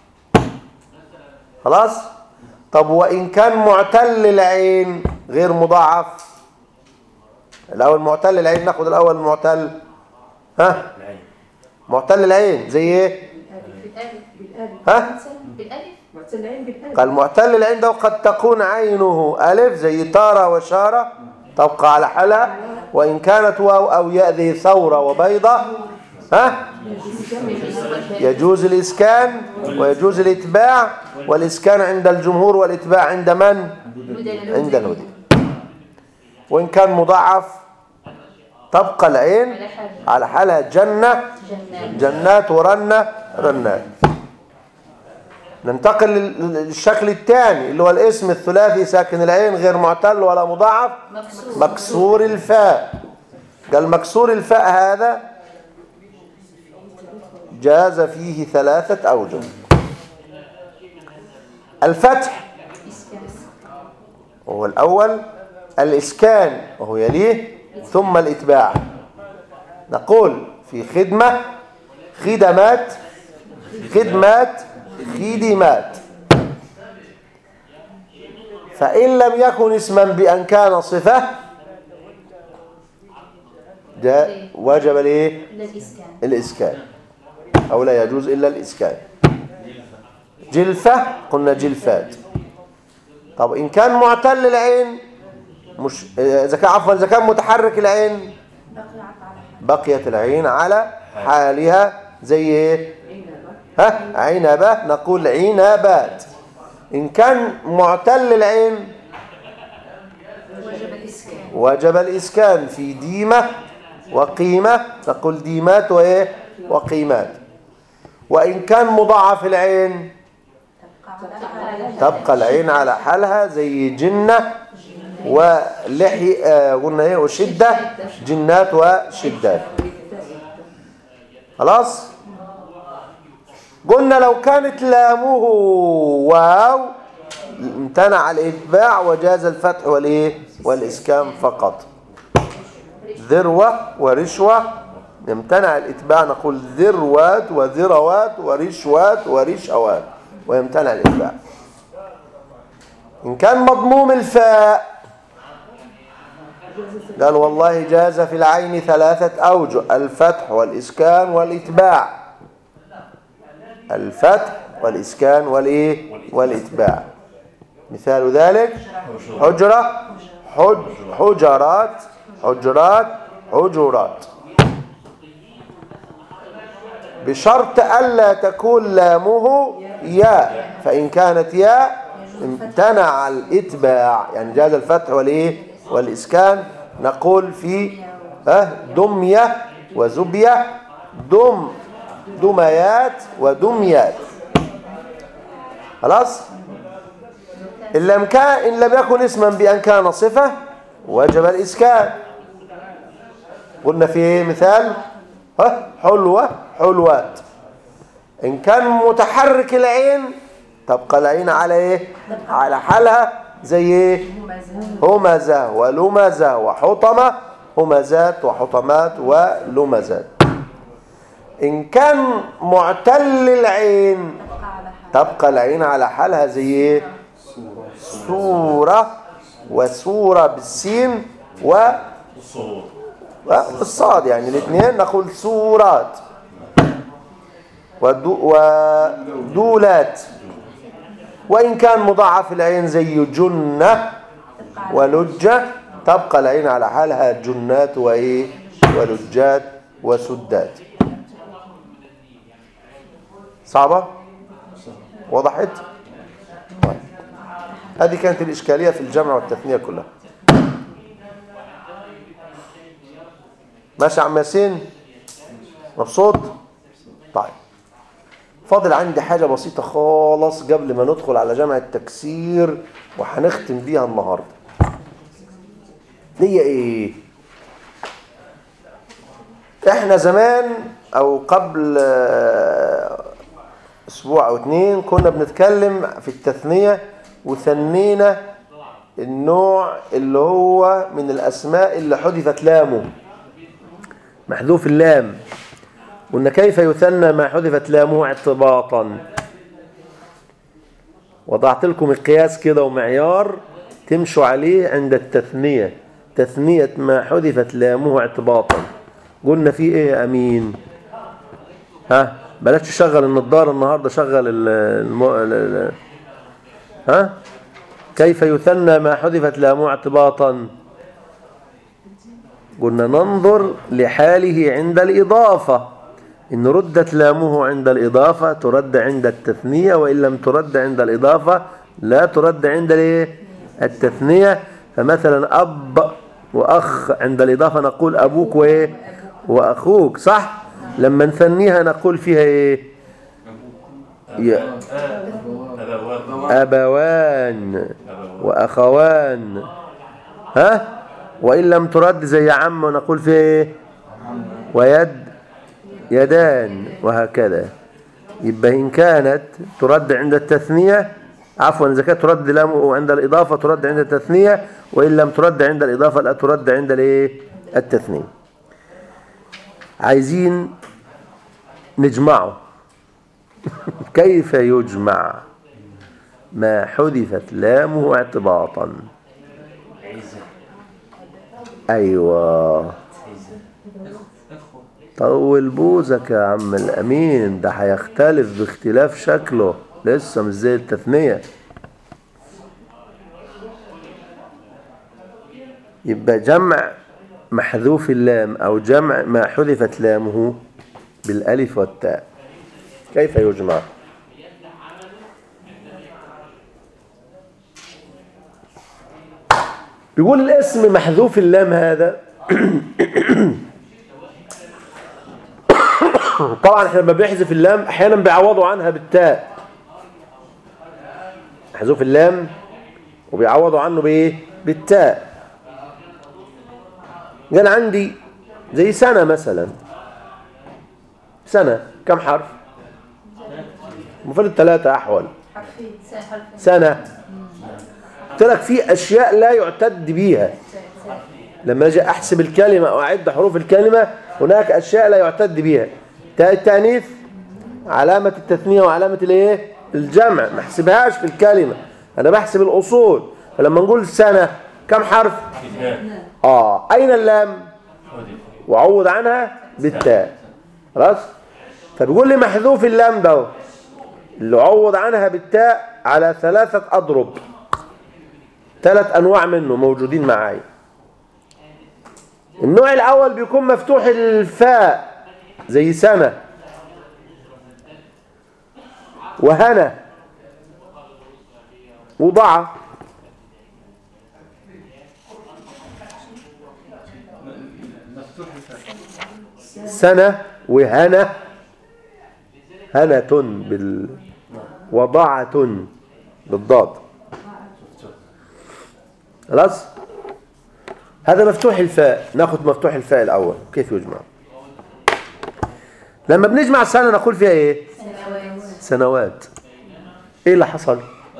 Speaker 1: خلاص طب وإن كان معتل العين غير مضاعف الأول معتل العين ناخد الأول المعتل ها
Speaker 3: العين
Speaker 1: معتل العين زي ايه
Speaker 4: بالألف
Speaker 7: بالالف
Speaker 1: ها
Speaker 4: بالألف
Speaker 7: معتلين بالالف
Speaker 1: قال معتل العين ده قد تكون عينه ألف زي تارة وشارة تبقى على حالها وإن كانت واو أو ياء ذي ثورة وبيضة ها يجوز الإسكان ويجوز الإتباع والإسكان عند الجمهور والإتباع عند من؟ عند الهدي وإن كان مضاعف تبقى العين
Speaker 4: على حال
Speaker 1: على حالها جنة
Speaker 4: جنات
Speaker 1: جنات ورنة رنات ننتقل لل- للشكل الثاني اللي هو الاسم الثلاثي ساكن العين غير معتل ولا مضاعف
Speaker 4: مكسور
Speaker 1: مكسور الفاء قال مكسور الفاء هذا جاز فيه ثلاثة أوجه الفتح
Speaker 4: إسكان
Speaker 1: وهو الأول الإسكان وهو يليه ثم الإتباع نقول في خدمة خدمات خدمات خدمات فإن لم يكن اسما بأن كان صفة ده وجب الايه
Speaker 4: للإسكان
Speaker 1: الإسكان أو لا يجوز إلا الإسكان جلفة قلنا جلفات طب إن كان معتل العين مش إذا كان عفوا إذا كان متحرك العين
Speaker 2: بقيت على
Speaker 1: بقيت العين على حالها زي ايه ها عنبة نقول عنبات إن كان معتل العين
Speaker 4: وجب الإسكان
Speaker 1: وجب الإسكان في ديمة وقيمة نقول ديمات وإيه وقيمات وإن كان مضاعف العين تبقى العين على حالها زي جنة ولحي آه قلنا ايه وشدة جنات وشدات خلاص قلنا لو كانت لامه واو امتنع الاتباع وجاز الفتح والايه والاسكان فقط ذروة ورشوة يمتنع الاتباع نقول ذروات وذروات ورشوات ورشوات ويمتنع الاتباع إن كان مضموم الفاء قال والله جاز في العين ثلاثة أوجه الفتح والإسكان والإتباع الفتح والإسكان والإيه والإتباع مثال ذلك حجرة حج حجرات حجرات حجرات بشرط ألا تكون لامه ياء فإن كانت ياء امتنع الاتباع يعني جاز الفتح والايه والاسكان نقول في اه دميه وزبيه دم دميات ودميات خلاص ان لم كان ان لم يكن اسما بان كان صفه وجب الاسكان قلنا في ايه مثال ها حلوه حلوات ان كان متحرك العين تبقى العين على ايه على حالها زي ايه همزة ولمزة وحطمة همزات وحطمات ولمزات إن كان معتل العين تبقى العين على حالها زي ايه صورة وصورة بالسين و والصاد يعني الاثنين نقول صورات ودو ودولات وإن كان مضاعف العين زي جنة ولجة تبقى العين على حالها جنات وإيه ولجات وسدات صعبة وضحت طيب. هذه كانت الإشكالية في الجمع والتثنية كلها ماشي يا عم ياسين مبسوط طيب فاضل عندي حاجة بسيطة خالص قبل ما ندخل على جمع التكسير وهنختم بيها النهاردة هي ايه احنا زمان او قبل اسبوع او اتنين كنا بنتكلم في التثنية وثنينا النوع اللي هو من الاسماء اللي حذفت لامه محذوف اللام قلنا كيف يثنى ما حذفت لامه اعتباطا وضعت لكم القياس كده ومعيار تمشوا عليه عند التثنية تثنية ما حذفت لامه اعتباطا قلنا فيه ايه يا امين ها بلاش تشغل النضارة النهاردة شغل ال الم... ال... ها كيف يثنى ما حذفت لامه اعتباطا قلنا ننظر لحاله عند الإضافة إن ردت لامه عند الإضافة ترد عند التثنية وإن لم ترد عند الإضافة لا ترد عند الايه التثنية فمثلا أب وأخ عند الإضافة نقول أبوك وإيه وأخوك صح لما نثنيها نقول فيها إيه يا أبوان وأخوان ها وإن لم ترد زي عم نقول فيها إيه ويد يدان وهكذا يبقى إن كانت ترد عند التثنية عفوا إذا كانت ترد لام عند الإضافة ترد عند التثنية وإن لم ترد عند الإضافة لا ترد عند الإيه التثنية عايزين نجمعه كيف يجمع ما حذفت لامه اعتباطا ايوه طول بوزك يا عم الامين ده هيختلف باختلاف شكله لسه مش زي التثنيه يبقى جمع محذوف اللام او جمع ما حذفت لامه بالالف والتاء كيف يجمع بيقول الاسم محذوف اللام هذا طبعا احنا لما بيحذف اللام احيانا بيعوضوا عنها بالتاء محذوف اللام وبيعوضوا عنه بايه بالتاء قال عندي زي سنة مثلا سنة كم حرف المفروض ثلاثة أحول
Speaker 2: حرفين
Speaker 1: سنة قلت لك في أشياء لا يعتد بيها لما أجي أحسب الكلمة أو أعد حروف الكلمة هناك أشياء لا يعتد بيها تاء التأنيث علامة التثنية وعلامة الإيه الجمع ما احسبهاش في الكلمة أنا بحسب الأصول فلما نقول سنة كم حرف آه أين اللام وعوض عنها بالتاء خلاص فبيقول لي محذوف اللام ده اللي عوض عنها بالتاء على ثلاثة أضرب ثلاث أنواع منه موجودين معايا النوع الأول بيكون مفتوح الفاء زي سنة وهنا وضعة سنة وهنا هنة بال وضعة بالضاد خلاص هذا مفتوح الفاء ناخذ مفتوح الفاء الأول كيف يجمع لما بنجمع سنة نقول فيها ايه سنوات ايه اللي حصل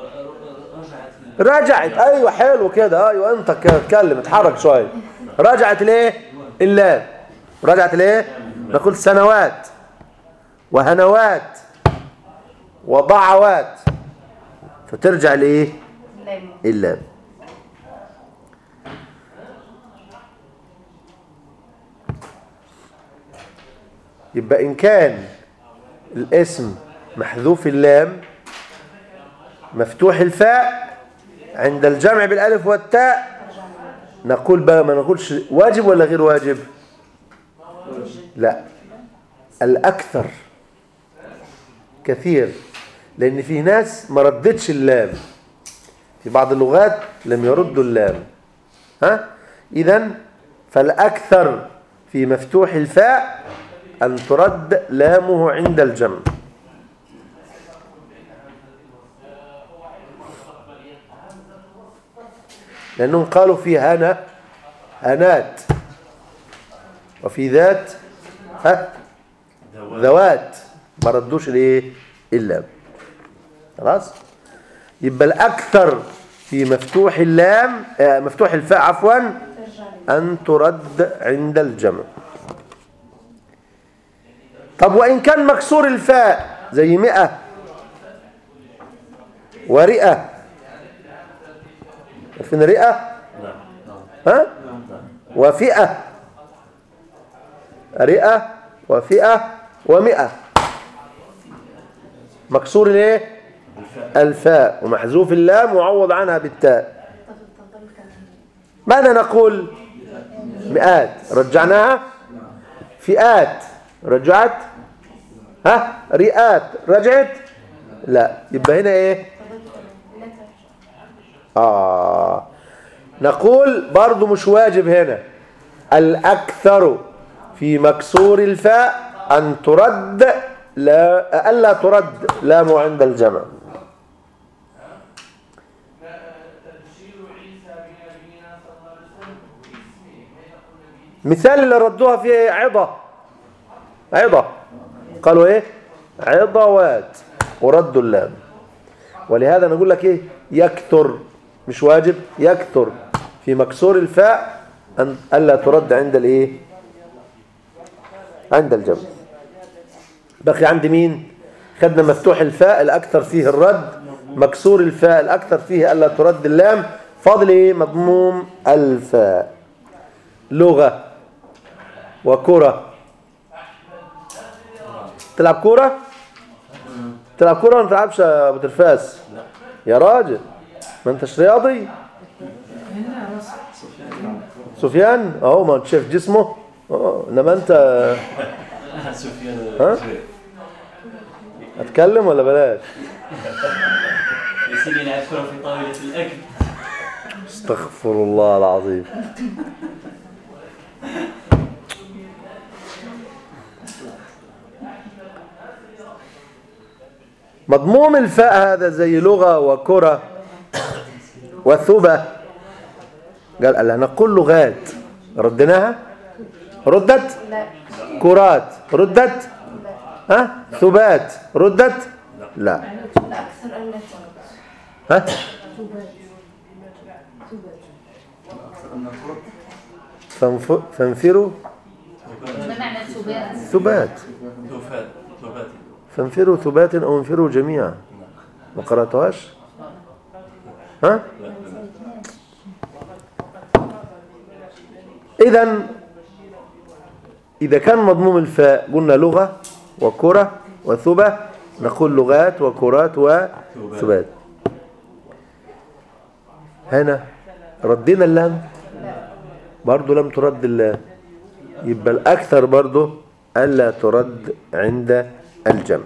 Speaker 1: رجعت ايوه حلو كده ايوه انت كده اتكلم اتحرك شويه رجعت ليه اللام رجعت ليه نقول سنوات وهنوات وضعوات فترجع لايه
Speaker 2: لام
Speaker 1: اللام يبقى إن كان الاسم محذوف اللام مفتوح الفاء عند الجمع بالالف والتاء نقول بقى ما نقولش واجب ولا غير واجب لا الأكثر كثير لأن في ناس ما ردتش اللام في بعض اللغات لم يردوا اللام ها إذا فالأكثر في مفتوح الفاء أن ترد لامه عند الجمع لأنهم قالوا في هنا هنات وفي ذات ها ذوات ما ردوش الايه اللام خلاص يبقى الأكثر في مفتوح اللام آه، مفتوح الفاء عفوا أن ترد عند الجمع طب وإن كان مكسور الفاء زي مئة ورئة عارفين رئة ها وفئة رئة وفئة ومئة مكسور الايه الفاء ومحذوف اللام وعوض عنها بالتاء ماذا نقول مئات رجعناها فئات رجعت ها رئات رجعت لا يبقى هنا ايه آه نقول برضو مش واجب هنا الأكثر في مكسور الفاء أن ترد لا ألا ترد لام عند الجمع مثال اللي ردوها فيه إيه؟ عظة عظة قالوا ايه عظوات وردوا اللام ولهذا نقول لك ايه يكثر مش واجب يكثر في مكسور الفاء أن ألا ترد عند الايه عند الجمع بقي عندي مين خدنا مفتوح الفاء الأكثر فيه الرد مكسور الفاء الأكثر فيه ألا ترد اللام فاضل إيه مضموم الفاء لغة وكرة تلعب كورة؟ تلعب كورة ولا ما تلعبش يا أبو تلفاس؟ يا راجل ما أنتش رياضي؟ سفيان أهو ما أنت شايف جسمه؟ أه إنما أنت
Speaker 3: سفيان
Speaker 1: ها؟ أتكلم ولا بلاش؟
Speaker 3: يصير يلعب كرة في طاولة الأكل
Speaker 1: استغفر الله العظيم مضموم الفاء هذا زي لغة وكرة وثبة قال قال نقول لغات ردناها ردت
Speaker 2: لا
Speaker 1: كرات ردت ها ثبات ردت لا
Speaker 2: الأكثر ألا ترد
Speaker 1: ها فانف- فانفروا
Speaker 4: ما معنى ثبات
Speaker 1: ثبات
Speaker 3: ثبات ثبات
Speaker 1: فانفروا ثبات او انفروا جميعا ما قراتوهاش ها اذا اذا كان مضموم الفاء قلنا لغه وكره وثبه نقول لغات وكرات وثبات هنا ردينا اللام برضو لم ترد اللام يبقى الأكثر برضو ألا ترد عند الجمع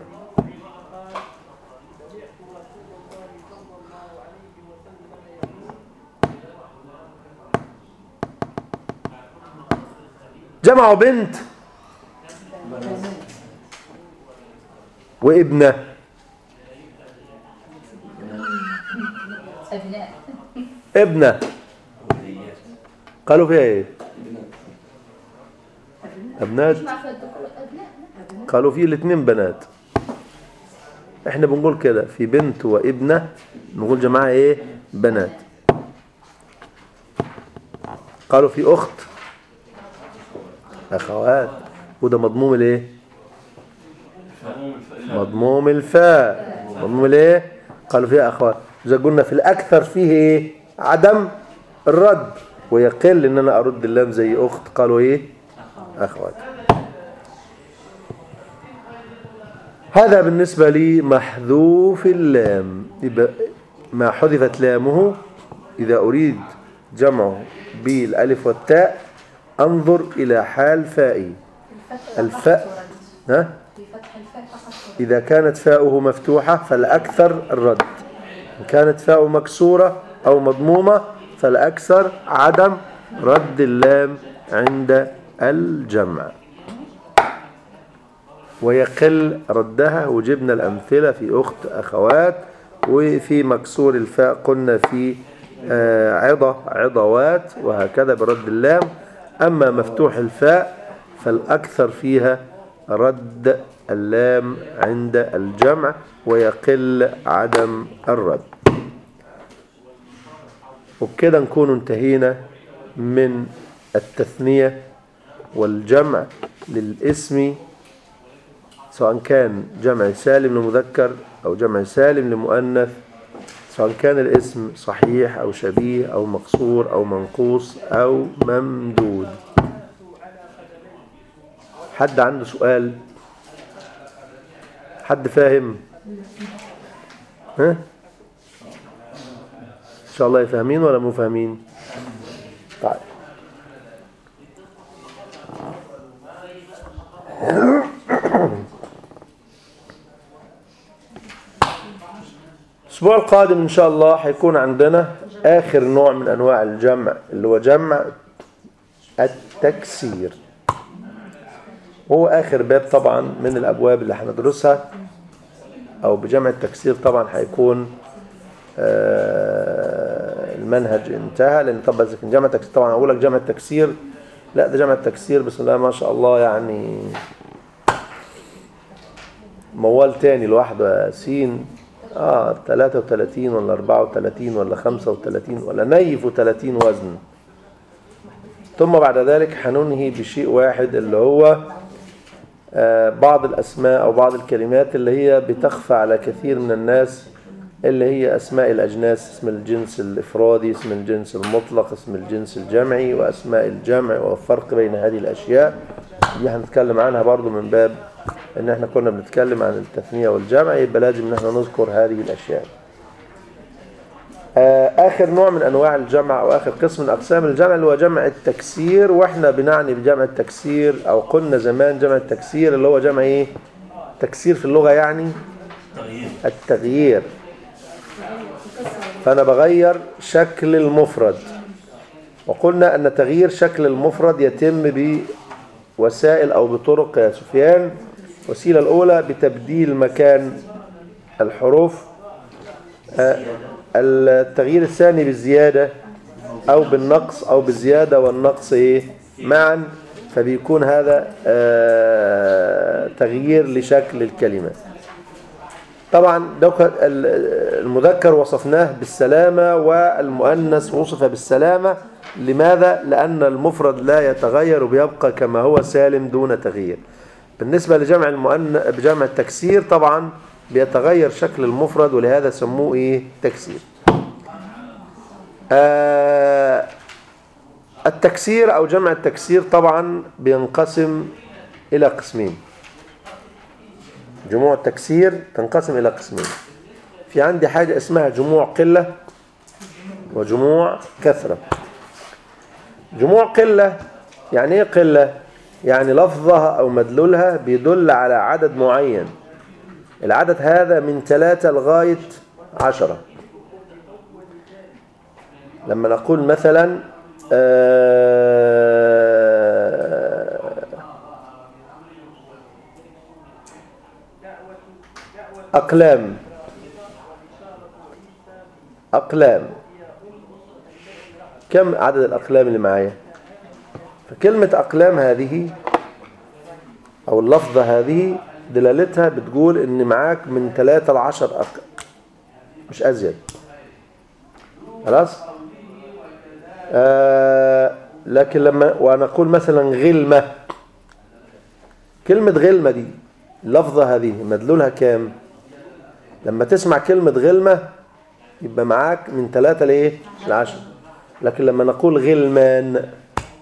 Speaker 1: جمعوا بنت وابنة
Speaker 4: أبناء
Speaker 1: ابنة قالوا فيها ايه ابنات
Speaker 4: مش معرفة الدخول أبناء
Speaker 1: قالوا فيه الاثنين بنات احنا بنقول كده في بنت وابنة نقول جماعة ايه بنات قالوا في اخت اخوات وده مضموم الايه مضموم الفاء مضموم الايه قالوا فيها اخوات اذا قلنا في الاكثر فيه ايه عدم الرد ويقل ان انا ارد اللام زي اخت قالوا ايه اخوات هذا بالنسبة لي محذوف اللام يبقى ما حذفت لامه إذا أريد جمعه بالألف والتاء أنظر إلى حال فائي
Speaker 2: الفتح
Speaker 1: الفاء.
Speaker 2: فقط ترد.
Speaker 1: ها؟
Speaker 2: في فتح الفاء فقط ترد.
Speaker 1: إذا كانت فاؤه مفتوحة فالأكثر الرد إن كانت فاؤه مكسورة أو مضمومة فالأكثر عدم رد اللام عند الجمع ويقل ردها وجبنا الأمثلة في أخت أخوات وفي مكسور الفاء قلنا في آه، عضة عضوات وهكذا برد اللام أما مفتوح الفاء فالأكثر فيها رد اللام عند الجمع ويقل عدم الرد وبكده نكون انتهينا من التثنية والجمع للاسم سواء كان جمع سالم لمذكر أو جمع سالم لمؤنث سواء كان الاسم صحيح أو شبيه أو مقصور أو منقوص أو ممدود حد عنده سؤال حد فاهم ها إن شاء الله فاهمين ولا مو فاهمين طيب الأسبوع القادم إن شاء الله هيكون عندنا آخر نوع من أنواع الجمع اللي هو جمع التكسير هو آخر باب طبعا من الأبواب اللي هندرسها أو بجمع التكسير طبعا هيكون آه، المنهج انتهى لأن طبعا إذا كان جمع التكسير طبعا أقول لك جمع التكسير لا ده جمع التكسير بسم الله ما شاء الله يعني موال تاني لوحده يا سين اه 33 ولا 34 ولا 35 ولا نيف 30 وزن ثم بعد ذلك هننهي بشيء واحد اللي هو آه، بعض الأسماء أو بعض الكلمات اللي هي بتخفى على كثير من الناس اللي هي أسماء الأجناس اسم الجنس الإفرادي اسم الجنس المطلق اسم الجنس الجمعي وأسماء الجمع والفرق بين هذه الأشياء دي هنتكلم عنها برضو من باب ان احنا كنا بنتكلم عن التثنية والجمع يبقى لازم ان احنا نذكر هذه الأشياء آه، آخر نوع من أنواع الجمع أو آخر قسم من أقسام الجمع اللي هو جمع التكسير وإحنا بنعني بجمع التكسير أو قلنا زمان جمع التكسير اللي هو جمع إيه؟ تكسير في اللغة يعني
Speaker 3: تغيير
Speaker 1: التغيير فأنا بغير شكل المفرد وقلنا أن تغيير شكل المفرد يتم بوسائل أو بطرق يا سفيان الوسيلة الأولى بتبديل مكان الحروف آه، التغيير الثاني بالزيادة أو بالنقص أو بالزيادة والنقص إيه؟ معا فبيكون هذا آه، تغيير لشكل الكلمة طبعا دوك- ال- المذكر وصفناه بالسلامة والمؤنث وصف بالسلامة لماذا؟ لأن المفرد لا يتغير وبيبقى كما هو سالم دون تغيير بالنسبة لجمع المؤنث بجمع التكسير طبعا بيتغير شكل المفرد ولهذا سموه ايه تكسير آه التكسير او جمع التكسير طبعا بينقسم الى قسمين جموع التكسير تنقسم الى قسمين في عندي حاجة اسمها جموع قلة وجموع كثرة جموع قلة يعني ايه قلة يعني لفظها او مدلولها بيدل على عدد معين العدد هذا من ثلاثة لغاية عشرة لما نقول مثلا آه، أقلام أقلام كم عدد الأقلام اللي معايا فكلمة أقلام هذه أو اللفظة هذه دلالتها بتقول إن معاك من 3 ل 10 أق... مش أزيد خلاص آه لكن لما ونقول مثلا غلمة كلمة غلمة دي اللفظة هذه مدلولها كام لما تسمع كلمة غلمة يبقى معاك من 3 لإيه لعشرة لكن لما نقول غلمان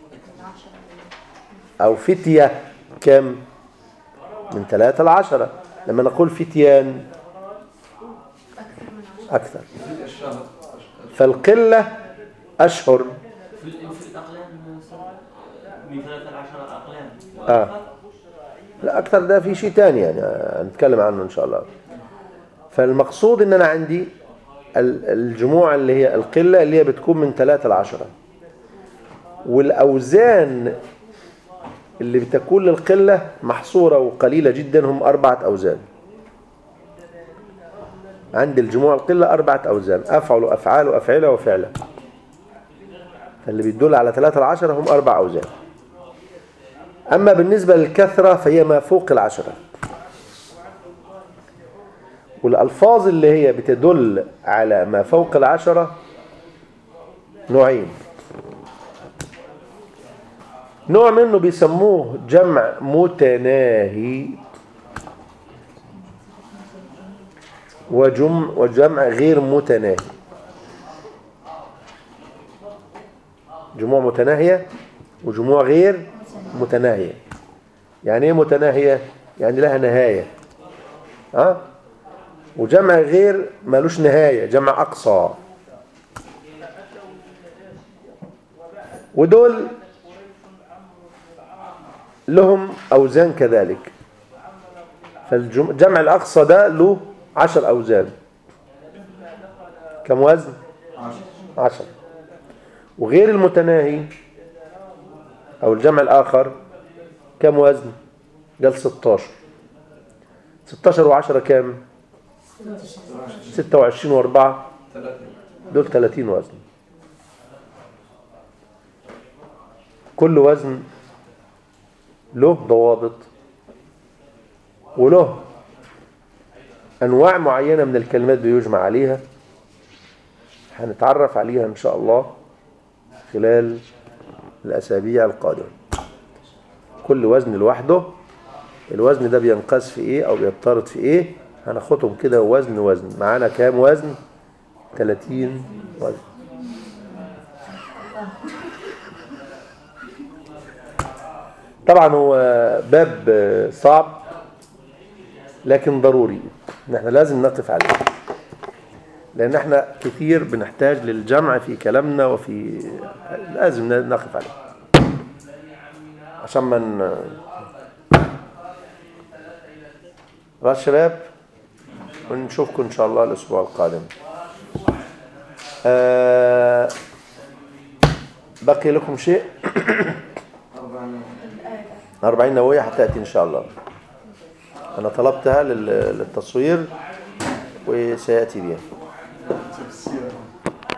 Speaker 1: أو فتية كم من ثلاثة لعشرة لما نقول فتيان أكثر فالقلة أشهر
Speaker 3: في في الأقلام من ثلاثة لعشرة أقلام
Speaker 1: آه. لا أكثر ده في شيء تاني يعني هنتكلم عنه إن شاء الله فالمقصود إن أنا عندي ال- الجموع اللي هي القلة اللي هي بتكون من ثلاثة لعشرة والأوزان اللي بتكون للقلة محصورة وقليلة جدا هم أربعة أوزان عند الجموع القلة أربعة أوزان أفعل وأفعال وأفعلة وفعلة فاللي بيدل على ثلاثة العشرة هم أربع أوزان أما بالنسبة للكثرة فهي ما فوق العشرة والألفاظ اللي هي بتدل على ما فوق العشرة نوعين نوع منه بيسموه جمع متناهي وجمع, وجمع غير متناهي جموع متناهية وجموع غير متناهية يعني ايه متناهية يعني لها نهاية ها وجمع غير ملوش نهاية جمع أقصى ودول لهم أوزان كذلك فالجمع الأقصى ده له عشر أوزان كم وزن؟ عشر وغير المتناهي أو الجمع الآخر كم وزن؟ قال 16 16 و10 كام؟ 26 و4 دول 30 وزن كل وزن له ضوابط وله أنواع معينة من الكلمات بيجمع عليها هنتعرف عليها إن شاء الله خلال الأسابيع القادمة كل وزن لوحده الوزن ده بينقاس في ايه او بيضطرد في ايه هناخدهم كده وزن وزن معانا كام وزن 30 وزن طبعا هو باب صعب لكن ضروري ان احنا لازم نقف عليه لان احنا كتير بنحتاج للجمع في كلامنا وفي لازم نقف عليه عشان ما ن... راس شباب ونشوفكم ان شاء الله الاسبوع القادم آه بقي لكم شيء أربعين نووية حتأتي إن شاء الله أنا طلبتها لل- للتصوير وسيأتي بها